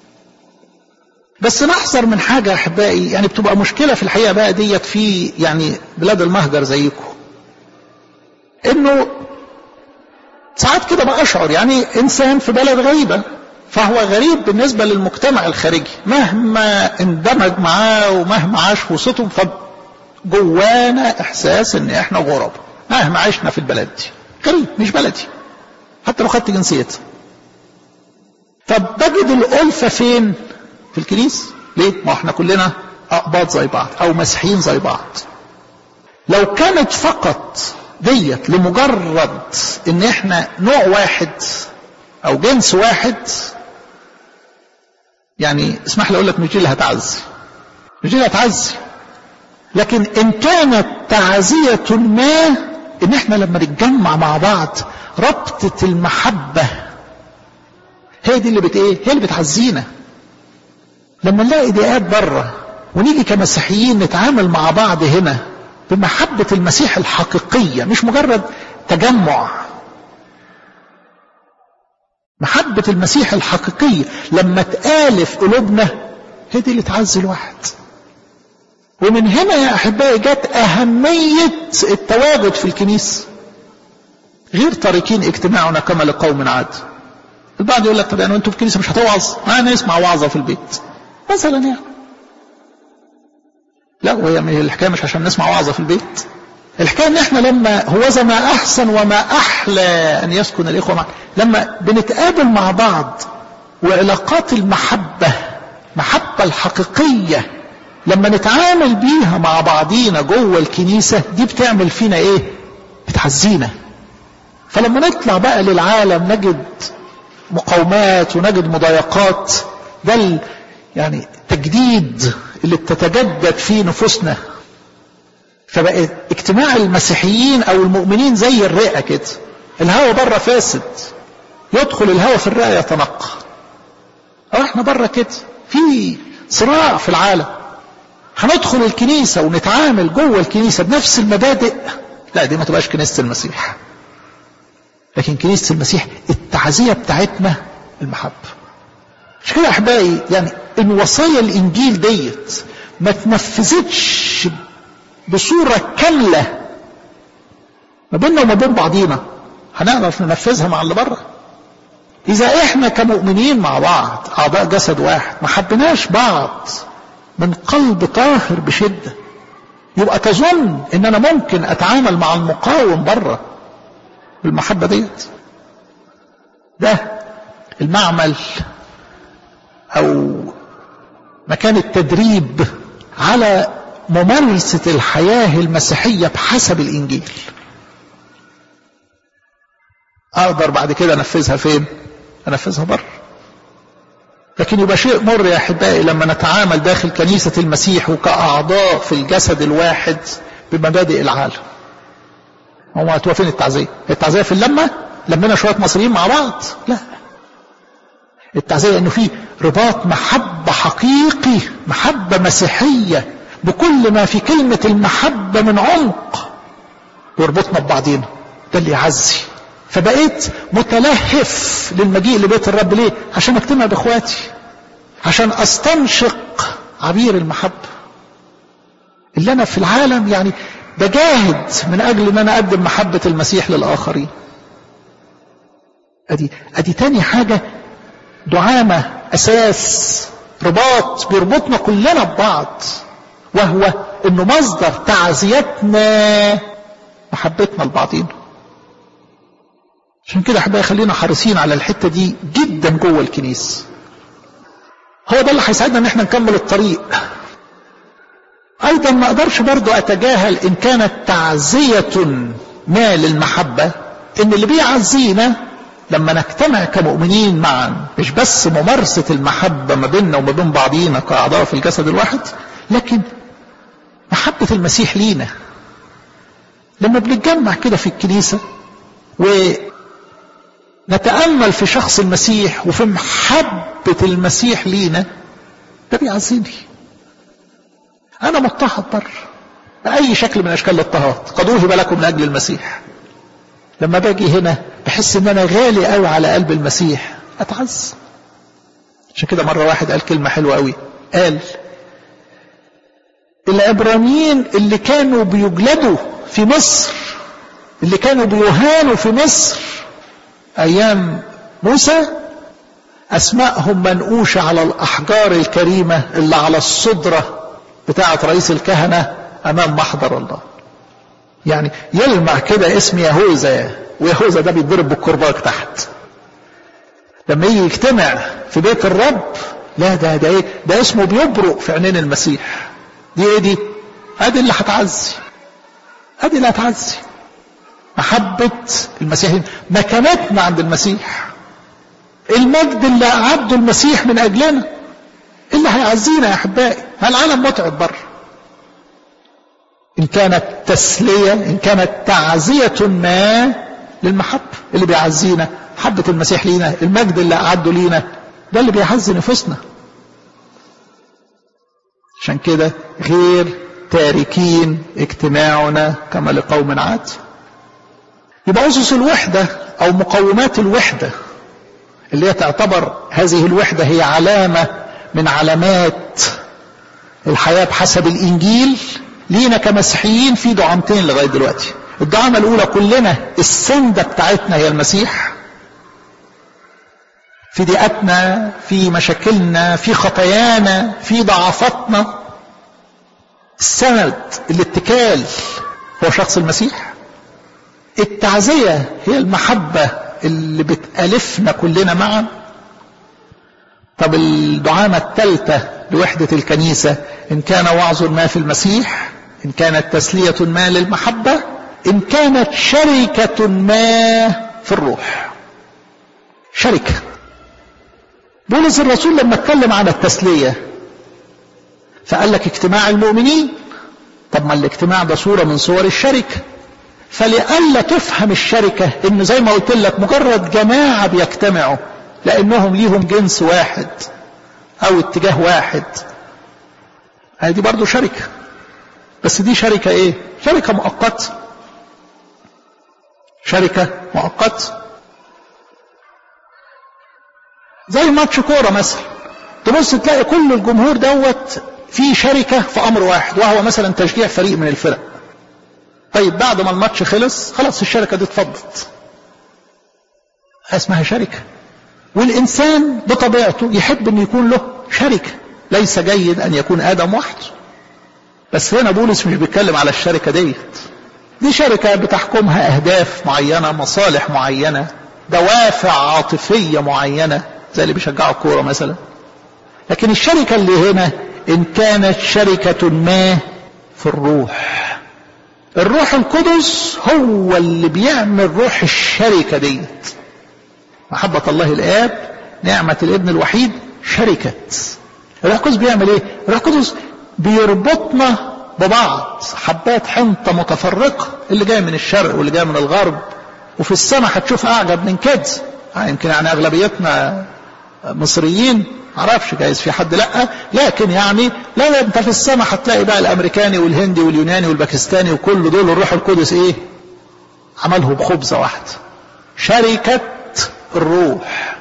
بس نحذر من حاجة يا أحبائي يعني بتبقى مشكلة في الحقيقة بقى ديت في يعني بلاد المهجر زيكم إنه ساعات كده بأشعر يعني إنسان في بلد غريبة فهو غريب بالنسبة للمجتمع الخارجي مهما اندمج معاه ومهما عاش في وسطهم فجوانا إحساس إن إحنا غرب مهما عشنا في البلد دي غريب مش بلدي حتى لو خدت جنسيتها طب بجد الألفة فين؟ في الكنيسة ليه؟ ما احنا كلنا أقباط زي بعض أو مسيحيين زي بعض لو كانت فقط ديت لمجرد ان احنا نوع واحد او جنس واحد يعني اسمح لي اقول لك مش دي اللي هتعزي مش دي اللي هتعزي لكن ان كانت تعزية ما ان احنا لما نتجمع مع بعض ربطة المحبة هي دي اللي بت ايه هي اللي بتعزينا لما نلاقي ضيقات بره ونيجي كمسيحيين نتعامل مع بعض هنا بمحبة المسيح الحقيقية مش مجرد تجمع محبة المسيح الحقيقية لما تآلف قلوبنا هي دي اللي تعزي الواحد ومن هنا يا أحبائي جت أهمية التواجد في الكنيسة غير تاركين اجتماعنا كما لقوم عاد البعض يقول لك طب يعني انتوا في الكنيسة مش هتوعظ انا اسمع وعظة في البيت مثلا يعني لا وهي الحكاية مش عشان نسمع وعظة في البيت الحكاية ان احنا لما هو ما احسن وما احلى ان يسكن الاخوة معا لما بنتقابل مع بعض وعلاقات المحبة محبة الحقيقية لما نتعامل بيها مع بعضينا جوه الكنيسة دي بتعمل فينا ايه بتعزينا فلما نطلع بقى للعالم نجد مقاومات ونجد مضايقات ده يعني تجديد اللي بتتجدد في نفوسنا فبقى اجتماع المسيحيين او المؤمنين زي الرئة كده الهواء بره فاسد يدخل الهواء في الرئة يتنقى او احنا بره كده في صراع في العالم هندخل الكنيسة ونتعامل جوه الكنيسة بنفس المبادئ لا دي ما تبقاش كنيسة المسيح لكن كنيسة المسيح التعزية بتاعتنا المحبة مش كده احبائي يعني ان وصايا الانجيل ديت ما تنفذتش بصورة كاملة ما بيننا وما بين بعضينا هنعرف ننفذها مع اللي بره اذا احنا كمؤمنين مع بعض اعضاء جسد واحد ما حبناش بعض من قلب طاهر بشدة يبقى تظن ان انا ممكن اتعامل مع المقاوم بره بالمحبة ديت ده المعمل او مكان التدريب على ممارسة الحياة المسيحية بحسب الانجيل اقدر بعد كده انفذها فين انفذها بره لكن لكن يبقى شيء مر يا احبائي لما نتعامل داخل كنيسه المسيح وكاعضاء في الجسد الواحد بمبادئ العالم هو هتبقى فين التعزيه؟ التعزيه في اللمه؟ لمنا شويه مصريين مع بعض؟ لا التعزيه انه في رباط محبه حقيقي محبه مسيحيه بكل ما في كلمه المحبه من عمق يربطنا ببعضينا ده اللي يعزي فبقيت متلهف للمجيء لبيت الرب ليه عشان اجتمع باخواتي عشان استنشق عبير المحبة اللي انا في العالم يعني بجاهد من اجل ان انا اقدم محبة المسيح للاخرين ادي ادي تاني حاجة دعامة اساس رباط بيربطنا كلنا ببعض وهو انه مصدر تعزيتنا محبتنا لبعضينا عشان كده احبائي خلينا حريصين على الحته دي جدا جوه الكنيسه هو ده اللي هيساعدنا ان احنا نكمل الطريق ايضا ما اقدرش برضو اتجاهل ان كانت تعزيه ما للمحبه ان اللي بيعزينا لما نجتمع كمؤمنين معا مش بس ممارسه المحبه ما بيننا وما بين بعضينا كاعضاء في الجسد الواحد لكن محبه المسيح لينا لما بنتجمع كده في الكنيسه ونتأمل في شخص المسيح وفي محبة المسيح لينا ده بيعزيني أنا مضطهد بر بأي شكل من أشكال الاضطهاد قد وهب لكم من أجل المسيح لما باجي هنا بحس إن أنا غالي قوي على قلب المسيح أتعز عشان كده مرة واحد قال كلمة حلوة قوي قال العبرانيين اللي كانوا بيجلدوا في مصر اللي كانوا بيهانوا في مصر ايام موسى اسمائهم منقوشة على الاحجار الكريمة اللي على الصدرة بتاعة رئيس الكهنة امام محضر الله يعني يلمع كده اسم يهوذا ويهوذا ده بيتضرب بالكرباج تحت لما يجي يجتمع في بيت الرب لا ده ده ايه ده اسمه بيبرق في عينين المسيح دي ايه دي ادي اللي هتعزي ادي اللي هتعزي محبة المسيح مكانتنا عند المسيح المجد اللي أعده المسيح من أجلنا اللي هيعزينا يا أحبائي ما العالم متعب بره إن كانت تسلية إن كانت تعزية ما للمحبة اللي بيعزينا محبة المسيح لينا المجد اللي أعده لينا ده اللي بيعزي نفوسنا عشان كده غير تاركين اجتماعنا كما لقوم عاد يبقى أسس الوحدة أو مقومات الوحدة اللي هي تعتبر هذه الوحدة هي علامة من علامات الحياة بحسب الإنجيل لينا كمسيحيين في دعامتين لغاية دلوقتي الدعامة الأولى كلنا السندة بتاعتنا هي المسيح في ضيقتنا في مشاكلنا في خطايانا في ضعفاتنا السند الاتكال هو شخص المسيح التعزية هي المحبة اللي بتألفنا كلنا معا طب الدعامة الثالثة لوحدة الكنيسة إن كان وعظ ما في المسيح إن كانت تسلية ما للمحبة إن كانت شركة ما في الروح شركة بولس الرسول لما اتكلم عن التسلية فقال لك اجتماع المؤمنين طب ما الاجتماع ده صورة من صور الشركة فلئلا تفهم الشركة ان زي ما قلت لك مجرد جماعة بيجتمعوا لانهم ليهم جنس واحد او اتجاه واحد هذه برضو شركة بس دي شركة ايه شركة مؤقتة شركة مؤقتة زي ماتش كورة مثلا تبص تلاقي كل الجمهور دوت في شركة في امر واحد وهو مثلا تشجيع فريق من الفرق طيب بعد ما الماتش خلص خلاص الشركة دي اتفضت اسمها شركة والإنسان بطبيعته يحب أن يكون له شركة ليس جيد أن يكون آدم وحده بس هنا بولس مش بيتكلم على الشركة ديت دي شركة بتحكمها أهداف معينة مصالح معينة دوافع عاطفية معينة زي اللي بيشجعوا الكورة مثلا لكن الشركة اللي هنا إن كانت شركة ما في الروح الروح القدس هو اللي بيعمل روح الشركة ديت محبة الله الآب نعمة الابن الوحيد شركة الروح القدس بيعمل ايه الروح القدس بيربطنا ببعض حبات حنطة متفرقة اللي جاي من الشرق واللي جاي من الغرب وفي السماء هتشوف اعجب من كده يمكن يعني اغلبيتنا مصريين معرفش جايز في حد لا لكن يعني لا انت في السماء هتلاقي بقى الامريكاني والهندي واليوناني والباكستاني وكل دول الروح القدس ايه عملهم خبزه واحده شركه الروح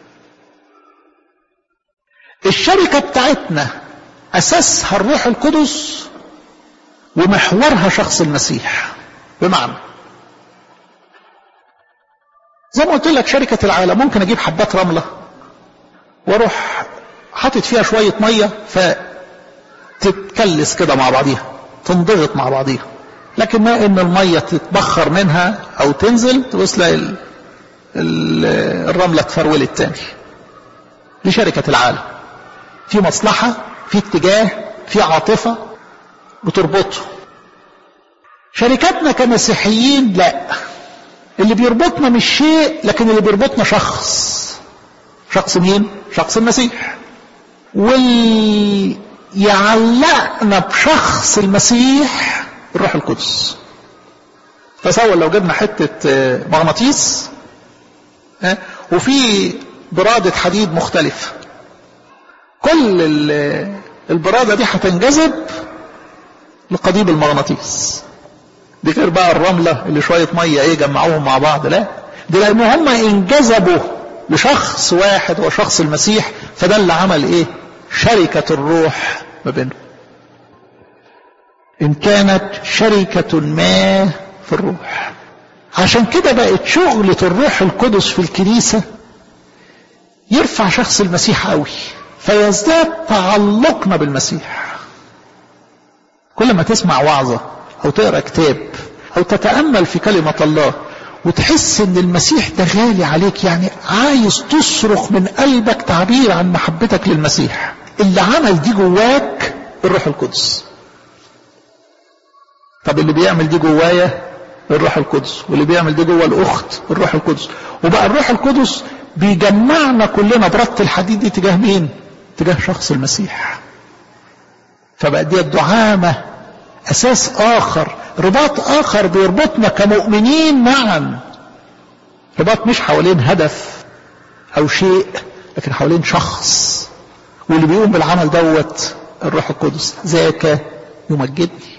الشركه بتاعتنا اساسها الروح القدس ومحورها شخص المسيح بمعنى زي ما قلت لك شركه العالم ممكن اجيب حبات رمله واروح حاطط فيها شوية مية فتتكلس كده مع بعضيها تنضغط مع بعضيها لكن ما ان المية تتبخر منها او تنزل تبص تلاقي ال- ال- الرملة اتفرولت تاني دي شركة العالم في مصلحة في اتجاه في عاطفة بتربطه شركاتنا كمسيحيين لا اللي بيربطنا مش شيء لكن اللي بيربطنا شخص شخص مين شخص المسيح واللي يعلقنا بشخص المسيح الروح القدس تصور لو جبنا حتة مغناطيس وفي برادة حديد مختلفة كل البرادة دي هتنجذب لقضيب المغناطيس دي غير بقى الرملة اللي شوية مية ايه جمعوهم مع بعض لا دي لان هم انجذبوا لشخص واحد هو شخص المسيح فده اللي عمل ايه شركة الروح ما بينهم ان كانت شركة ما في الروح عشان كده بقت شغلة الروح القدس في الكنيسة يرفع شخص المسيح قوي فيزداد تعلقنا بالمسيح كل ما تسمع وعظة او تقرأ كتاب او تتأمل في كلمة الله وتحس ان المسيح ده غالي عليك يعني عايز تصرخ من قلبك تعبير عن محبتك للمسيح اللي عمل دي جواك الروح القدس طب اللي بيعمل دي جوايا الروح القدس واللي بيعمل دي جوا الاخت الروح القدس وبقى الروح القدس بيجمعنا كلنا بربط الحديد دي تجاه مين تجاه شخص المسيح فبقى دي الدعامه اساس اخر رباط اخر بيربطنا كمؤمنين معا رباط مش حوالين هدف او شيء لكن حوالين شخص واللي بيقوم بالعمل دوت الروح القدس ذاك يمجدني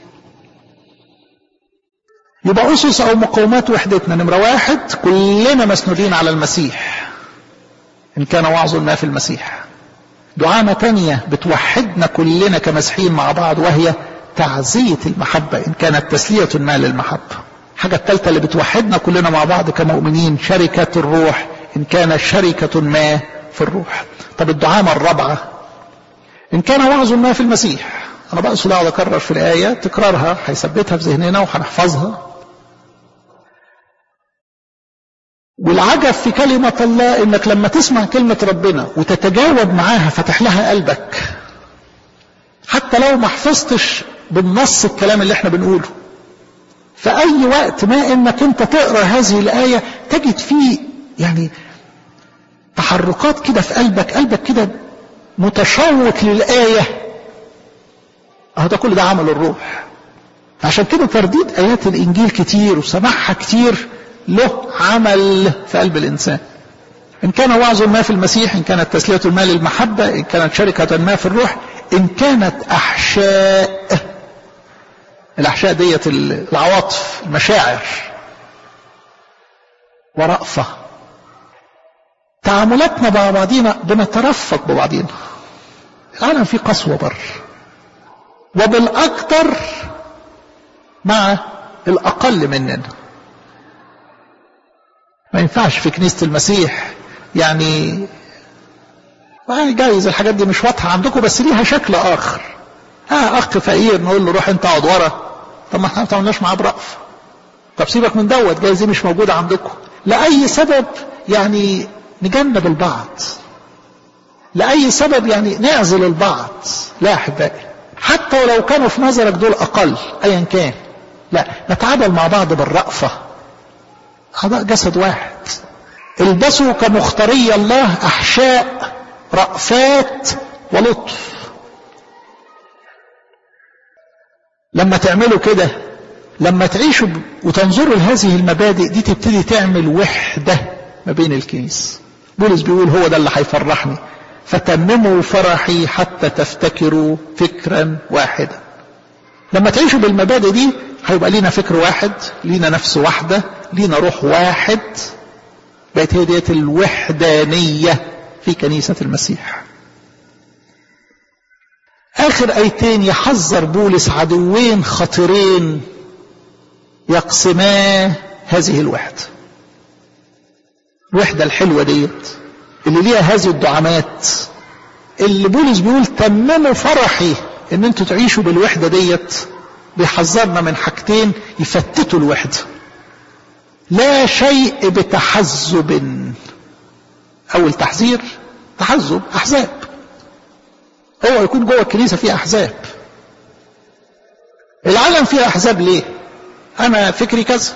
يبقى اسس او مقومات وحدتنا نمره واحد كلنا مسنودين على المسيح ان كان وعظ ما في المسيح دعامه تانية بتوحدنا كلنا كمسيحيين مع بعض وهي تعزية المحبة إن كانت تسلية ما للمحبة حاجة الثالثة اللي بتوحدنا كلنا مع بعض كمؤمنين شركة الروح إن كان شركة ما في الروح طب الدعامة الرابعة إن كان وعظ ما في المسيح أنا بقصد أقعد أكرر في الآية تكرارها هيثبتها في ذهننا وهنحفظها والعجب في كلمة الله إنك لما تسمع كلمة ربنا وتتجاوب معاها فتح لها قلبك حتى لو ما حفظتش بالنص الكلام اللي احنا بنقوله في اي وقت ما انك انت تقرا هذه الايه تجد فيه يعني تحركات كده في قلبك قلبك كده متشوق للايه اهو ده كل ده عمل الروح عشان كده ترديد ايات الانجيل كتير وسماعها كتير له عمل في قلب الانسان ان كان وعظ ما في المسيح ان كانت تسليه المال المحبه ان كانت شركه ما في الروح ان كانت احشاء الاحشاء ديت العواطف المشاعر ورأفة تعاملاتنا مع بعضينا بنترفق ببعضينا العالم فيه قسوة بر وبالأكثر مع الأقل مننا ما ينفعش في كنيسة المسيح يعني جايز الحاجات دي مش واضحة عندكم بس ليها شكل آخر اه أخ فقير نقول له روح أنت اقعد ورا طب ما احنا ما تعملناش معاه برأف طب سيبك من دوت جايز دي مش موجودة عندكم لأي سبب يعني نجنب البعض لأي سبب يعني نعزل البعض لا أحبائي حتى ولو كانوا في نظرك دول أقل أيا كان لا نتعامل مع بعض بالرأفة أعضاء جسد واحد البسوا كمختاري الله أحشاء رأفات ولطف لما تعملوا كده لما تعيشوا وتنظروا لهذه المبادئ دي تبتدي تعمل وحدة ما بين الكنيسة بولس بيقول هو ده اللي هيفرحني فتمموا فرحي حتى تفتكروا فكرا واحدا لما تعيشوا بالمبادئ دي هيبقى لينا فكر واحد لينا نفس واحدة لينا روح واحد بقت هي ديت الوحدانية في كنيسة المسيح آخر آيتين يحذر بولس عدوين خطيرين يقسما هذه الوحدة الوحدة الحلوة ديت اللي ليها هذه الدعامات اللي بولس بيقول تمموا فرحي ان انتوا تعيشوا بالوحدة ديت بيحذرنا من حاجتين يفتتوا الوحدة لا شيء بتحزب اول تحذير تحزب احزاب هو يكون جوه الكنيسة فيه احزاب العالم فيه احزاب ليه انا فكري كذا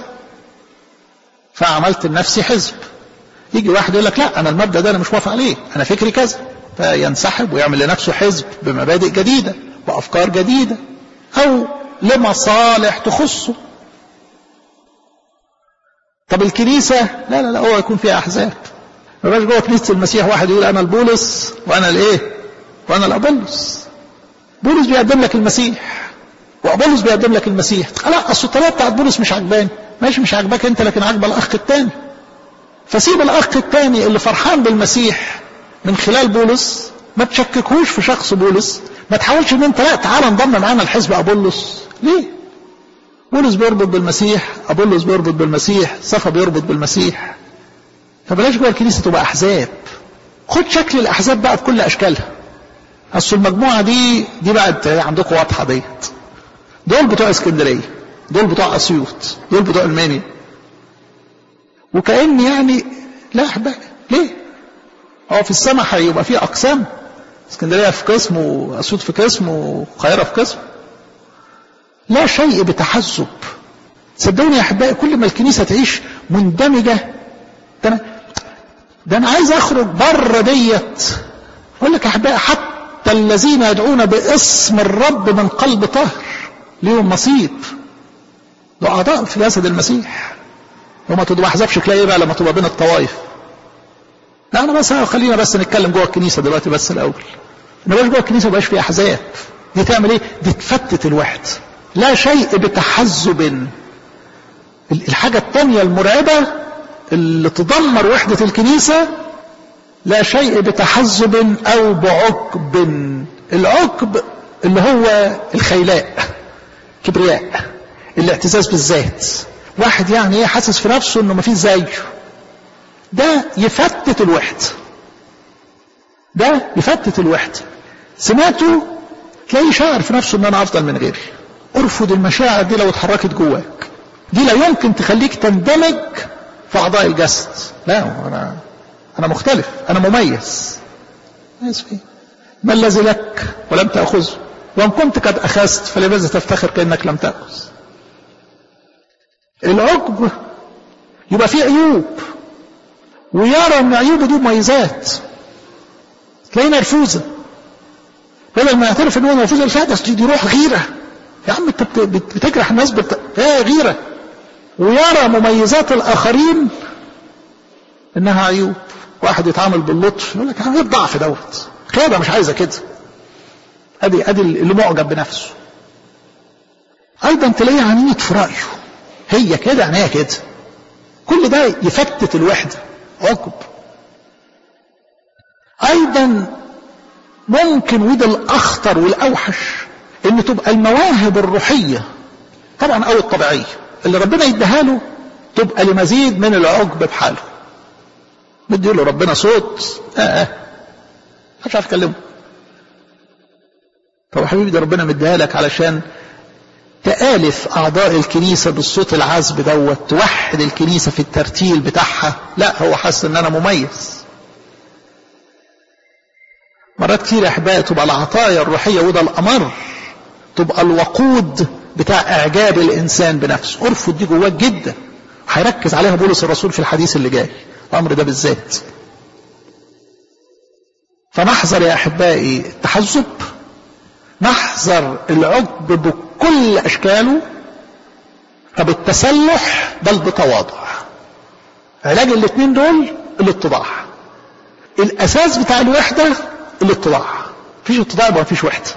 فعملت لنفسي حزب يجي واحد يقول لك لا انا المبدا ده انا مش موافق عليه انا فكري كذا فينسحب ويعمل لنفسه حزب بمبادئ جديده وافكار جديده او لمصالح تخصه طب الكنيسه لا لا لا هو يكون فيها احزاب ما يبقاش جوه كنيسه المسيح واحد يقول انا البولس وانا الايه وانا الابولس بولس بيقدم لك المسيح وابولس بيقدم لك المسيح لا اصل الطريقه بتاعت بولس مش عجباني ماشي مش عاجباك انت لكن عاجبه الاخ التاني فسيب الاخ التاني اللي فرحان بالمسيح من خلال بولس ما تشككوش في شخص بولس ما تحاولش ان انت لا تعالى انضم معانا الحزب ابولس ليه بولس بيربط بالمسيح ابولس بيربط بالمسيح صفا بيربط بالمسيح فبلاش جوه الكنيسه تبقى احزاب خد شكل الاحزاب بقى بكل اشكالها اصل المجموعه دي دي بقت عندكم واضحه ديت دول بتوع اسكندريه دول بتوع اسيوط دول بتوع المانيا وكأن يعني لا أحبائي ليه هو في السماء هيبقى فيه أقسام اسكندرية في قسم وأسيوط في قسم والقاهرة في قسم لا شيء بتحزب صدقوني يا أحبائي كل ما الكنيسة تعيش مندمجة ده أنا ده أنا عايز أخرج بره ديت أقول لك يا أحبائي حتى الذين يدعون باسم الرب من قلب طهر ليهم نصيب ده أعضاء في جسد المسيح وما تبقى احزاب شكلها ايه بقى لما تبقى بين الطوائف لا انا بس خلينا بس نتكلم جوه الكنيسه دلوقتي بس الاول ما بقاش جوه الكنيسه ما بقاش في احزاب دي تعمل ايه دي تفتت الوحد لا شيء بتحزب الحاجه الثانيه المرعبه اللي تدمر وحده الكنيسه لا شيء بتحزب او بعقب العقب اللي هو الخيلاء كبرياء الاعتزاز بالذات واحد يعني ايه حاسس في نفسه انه مفيش زيه ده يفتت الوحدة ده يفتت الوحدة سمعته تلاقيه شاعر في نفسه ان انا افضل من غيري ارفض المشاعر دي لو اتحركت جواك دي لا يمكن تخليك تندمج في اعضاء الجسد لا انا انا مختلف انا مميز اسفي ما الذي لك ولم تاخذه وان كنت قد اخذت فلماذا تفتخر كانك لم تاخذ العقب يبقى فيه عيوب ويرى ان عيوبه دي مميزات تلاقيه نرفوزه بدل ما يعترف ان هو نرفوزه الفاتس دي روح غيره يا عم انت بتجرح الناس بت... ايه غيره ويرى مميزات الاخرين انها عيوب واحد يتعامل باللطف يقول لك ايه الضعف دوت كده مش عايزه كده ادي ادي اللي معجب بنفسه ايضا تلاقيه عنيد في رايه هي كده يعني هي كده كل ده يفتت الوحدة عقب أيضا ممكن وده الأخطر والأوحش إن تبقى المواهب الروحية طبعا أو الطبيعية اللي ربنا يديها له تبقى لمزيد من العقب بحاله بدي له ربنا صوت اه اه مش عارف اكلمه طب يا حبيبي ده ربنا مديها لك علشان تآلف أعضاء الكنيسة بالصوت العذب دوت توحد الكنيسة في الترتيل بتاعها لا هو حاسس إن أنا مميز مرات كتير يا أحبائي تبقى العطايا الروحية وده الأمر تبقى الوقود بتاع إعجاب الإنسان بنفسه ارفض دي جواك جدا هيركز عليها بولس الرسول في الحديث اللي جاي الأمر ده بالذات فنحذر يا احبائي التحزب نحذر العجب بكل اشكاله طب التسلح بل بتواضع علاج الاثنين دول الاتضاع الاساس بتاع الوحده الاتضاع مفيش اتضاع يبقى مفيش وحده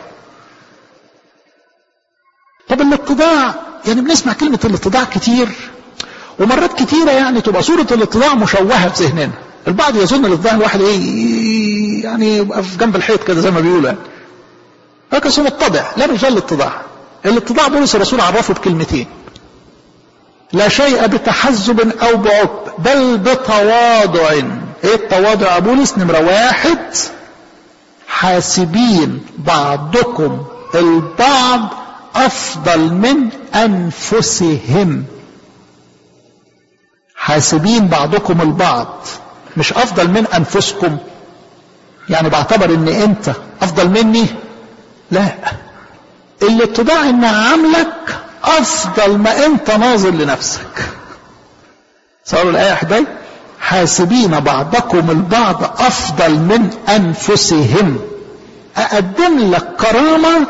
طب الاتضاع يعني بنسمع كلمة الاتضاع كتير ومرات كتيرة يعني تبقى صورة الاتضاع مشوهة في ذهننا البعض يظن الاتضاع الواحد ايه يعني يبقى في جنب الحيط كده زي ما بيقولوا يعني لكن متضع لا مش ده الاتضاع الاتضاع بولس الرسول عرفه بكلمتين لا شيء بتحزب او بعجب بل بتواضع ايه التواضع يا بولس نمرة واحد حاسبين بعضكم البعض افضل من انفسهم حاسبين بعضكم البعض مش افضل من انفسكم يعني بعتبر ان انت افضل مني لا الاتضاع ان عاملك افضل ما انت ناظر لنفسك صاروا الايه احبائي حاسبين بعضكم البعض افضل من انفسهم اقدم لك كرامه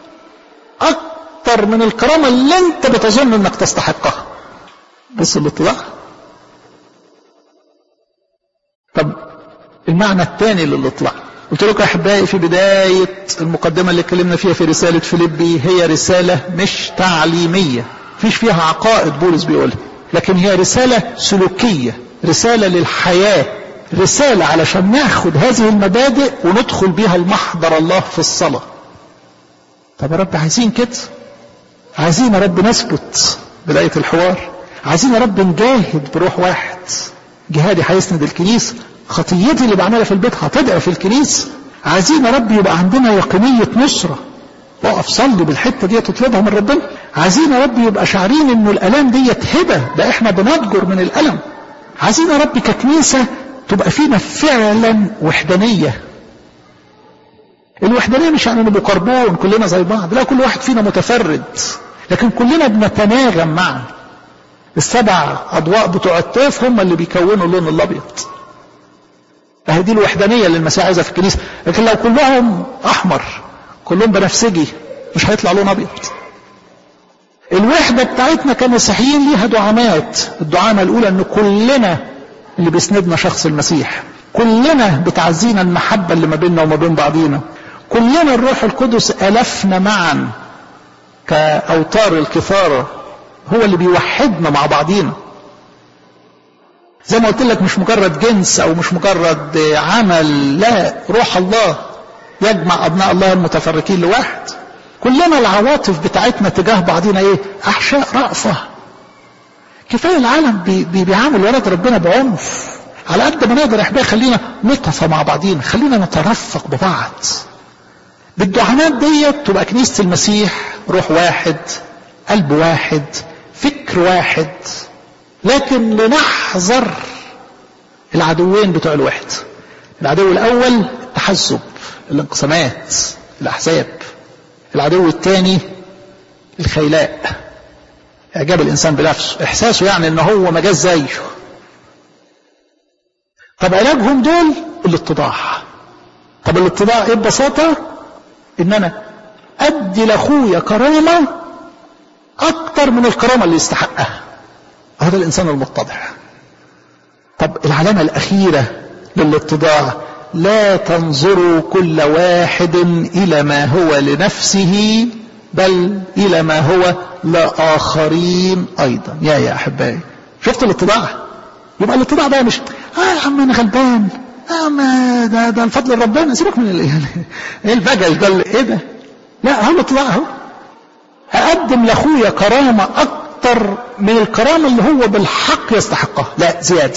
اكتر من الكرامه اللي انت بتظن انك تستحقها بص الاتضاع طب المعنى الثاني للاطلاع قلت لكم يا احبائي في بدايه المقدمه اللي اتكلمنا فيها في رساله فيليبي هي رساله مش تعليميه مفيش فيها عقائد بولس بيقولها لكن هي رساله سلوكيه رساله للحياه رساله علشان ناخد هذه المبادئ وندخل بيها المحضر الله في الصلاه طب يا رب عايزين كده عايزين يا رب نثبت بدايه الحوار عايزين يا رب نجاهد بروح واحد جهادي هيسند الكنيسه خطيتي اللي بعملها في البيت هتضعف في الكنيسه عايزين يا رب يبقى عندنا يقينيه نصره اقف صلي بالحته دي تطلبها من ربنا عايزين يا رب يبقى شعرين انه الالام ديت هبه ده احنا بنضجر من الالم عايزين يا رب ككنيسه تبقى فينا فعلا وحدانيه الوحدانيه مش يعني نبقى كربون كلنا زي بعض لا كل واحد فينا متفرد لكن كلنا بنتناغم معا السبع اضواء بتوع الطيف هم اللي بيكونوا اللون الابيض اهي دي الوحدانيه اللي المسيح عايزها في الكنيسه لكن لو كلهم احمر كلهم بنفسجي مش هيطلع لون ابيض الوحدة بتاعتنا كمسيحيين ليها دعامات الدعامة الأولى أن كلنا اللي بيسندنا شخص المسيح كلنا بتعزينا المحبة اللي ما بيننا وما بين بعضينا كلنا الروح القدس ألفنا معا كأوتار الكفارة هو اللي بيوحدنا مع بعضينا زي ما قلت لك مش مجرد جنس او مش مجرد عمل لا روح الله يجمع ابناء الله المتفرقين لواحد كلنا العواطف بتاعتنا تجاه بعضينا ايه احشاء رأفة كفايه العالم بي بي بيعامل ولاد ربنا بعنف على قد ما نقدر احبائي خلينا نطفى مع بعضينا خلينا نترفق ببعض بالدعامات ديت تبقى كنيسه المسيح روح واحد قلب واحد فكر واحد لكن لنحذر العدوين بتوع الوحد العدو الاول التحزب الانقسامات الاحزاب العدو الثاني الخيلاء اعجاب الانسان بنفسه احساسه يعني ان هو ما جاش زيه طب علاجهم دول الاتضاع طب الاتضاع ايه ببساطه ان انا ادي لاخويا كرامه اكتر من الكرامه اللي يستحقها هذا الانسان المتضع طب العلامه الاخيره للاتضاع لا تنظروا كل واحد الى ما هو لنفسه بل الى ما هو لاخرين ايضا يا يا احبائي شفت الاتضاع يبقى الاتضاع ده مش اه يا عم انا غلبان يا عم ده ده الفضل ربنا سيبك من يعني ايه البجل ده ايه ده لا هو الاتضاع اهو اقدم لاخويا كرامه اكتر من الكرامه اللي هو بالحق يستحقها لا زياده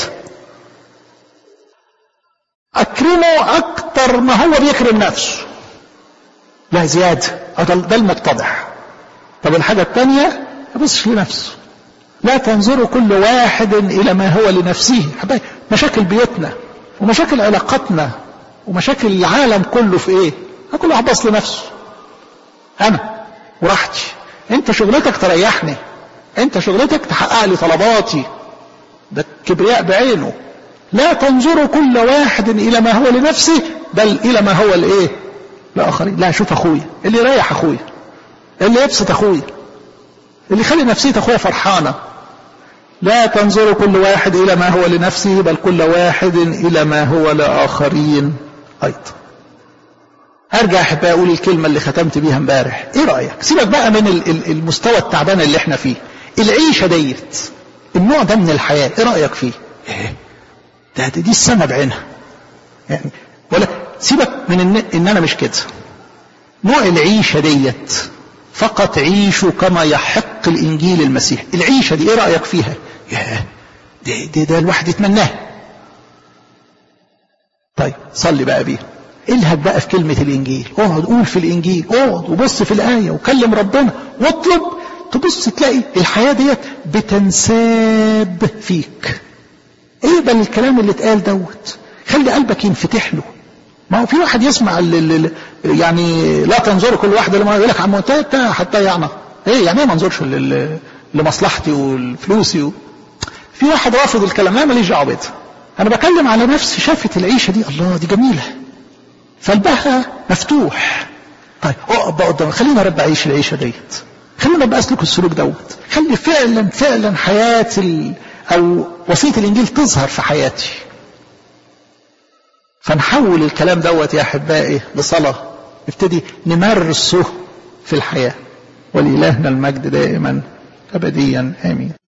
اكرمه اكتر ما هو بيكرم نفسه لا زياده ده, ده المتضح طب الحاجه الثانيه ما يبصش لنفسه لا تنظروا كل واحد الى ما هو لنفسه حبايبي مشاكل بيوتنا ومشاكل علاقاتنا ومشاكل العالم كله في ايه كل واحد باص لنفسه انا وراحتي انت شغلتك تريحني انت شغلتك تحقق لي طلباتي ده الكبرياء بعينه لا تنظروا كل واحد الى ما هو لنفسه بل الى ما هو لايه لاخرين لا شوف اخويا اللي يريح اخويا اللي يبسط اخويا اللي يخلي نفسيه اخويا فرحانه لا تنظروا كل واحد الى ما هو لنفسه بل كل واحد الى ما هو لاخرين ايضا ارجع احب اقول الكلمه اللي ختمت بيها امبارح ايه رايك سيبك بقى من المستوى التعبان اللي احنا فيه العيشه ديت النوع ده من الحياه ايه رايك فيه ايه ده دي السما بعينها يعني ولا سيبك من إن, ان انا مش كده نوع العيشه ديت فقط عيشوا كما يحق الانجيل المسيح العيشه دي ايه رايك فيها ياه ده, ده, ده الواحد يتمناه طيب صلي بقى بيها الهج بقى في كلمة الإنجيل اقعد قول في الإنجيل اقعد وبص في الآية وكلم ربنا واطلب تبص تلاقي الحياة ديت بتنساب فيك اقبل الكلام اللي اتقال دوت خلي قلبك ينفتح له ما هو في واحد يسمع ال ال يعني لا تنظر كل واحد لما يقول لك عم انت حتى يعني ايه يعني ايه ما انظرش لمصلحتي والفلوسي و... في واحد رافض الكلام لا ماليش دعوه بده انا بكلم على نفسي شافت العيشه دي الله دي جميله فقلبها مفتوح طيب اقعد بقى قدام خلينا رب اعيش العيشه ديت خلينا بقى اسلك السلوك دوت خلي فعلا فعلا حياه ال... او وصيه الانجيل تظهر في حياتي فنحول الكلام دوت يا احبائي لصلاه نبتدي نمارسه في الحياه ولإلهنا المجد دائما ابديا امين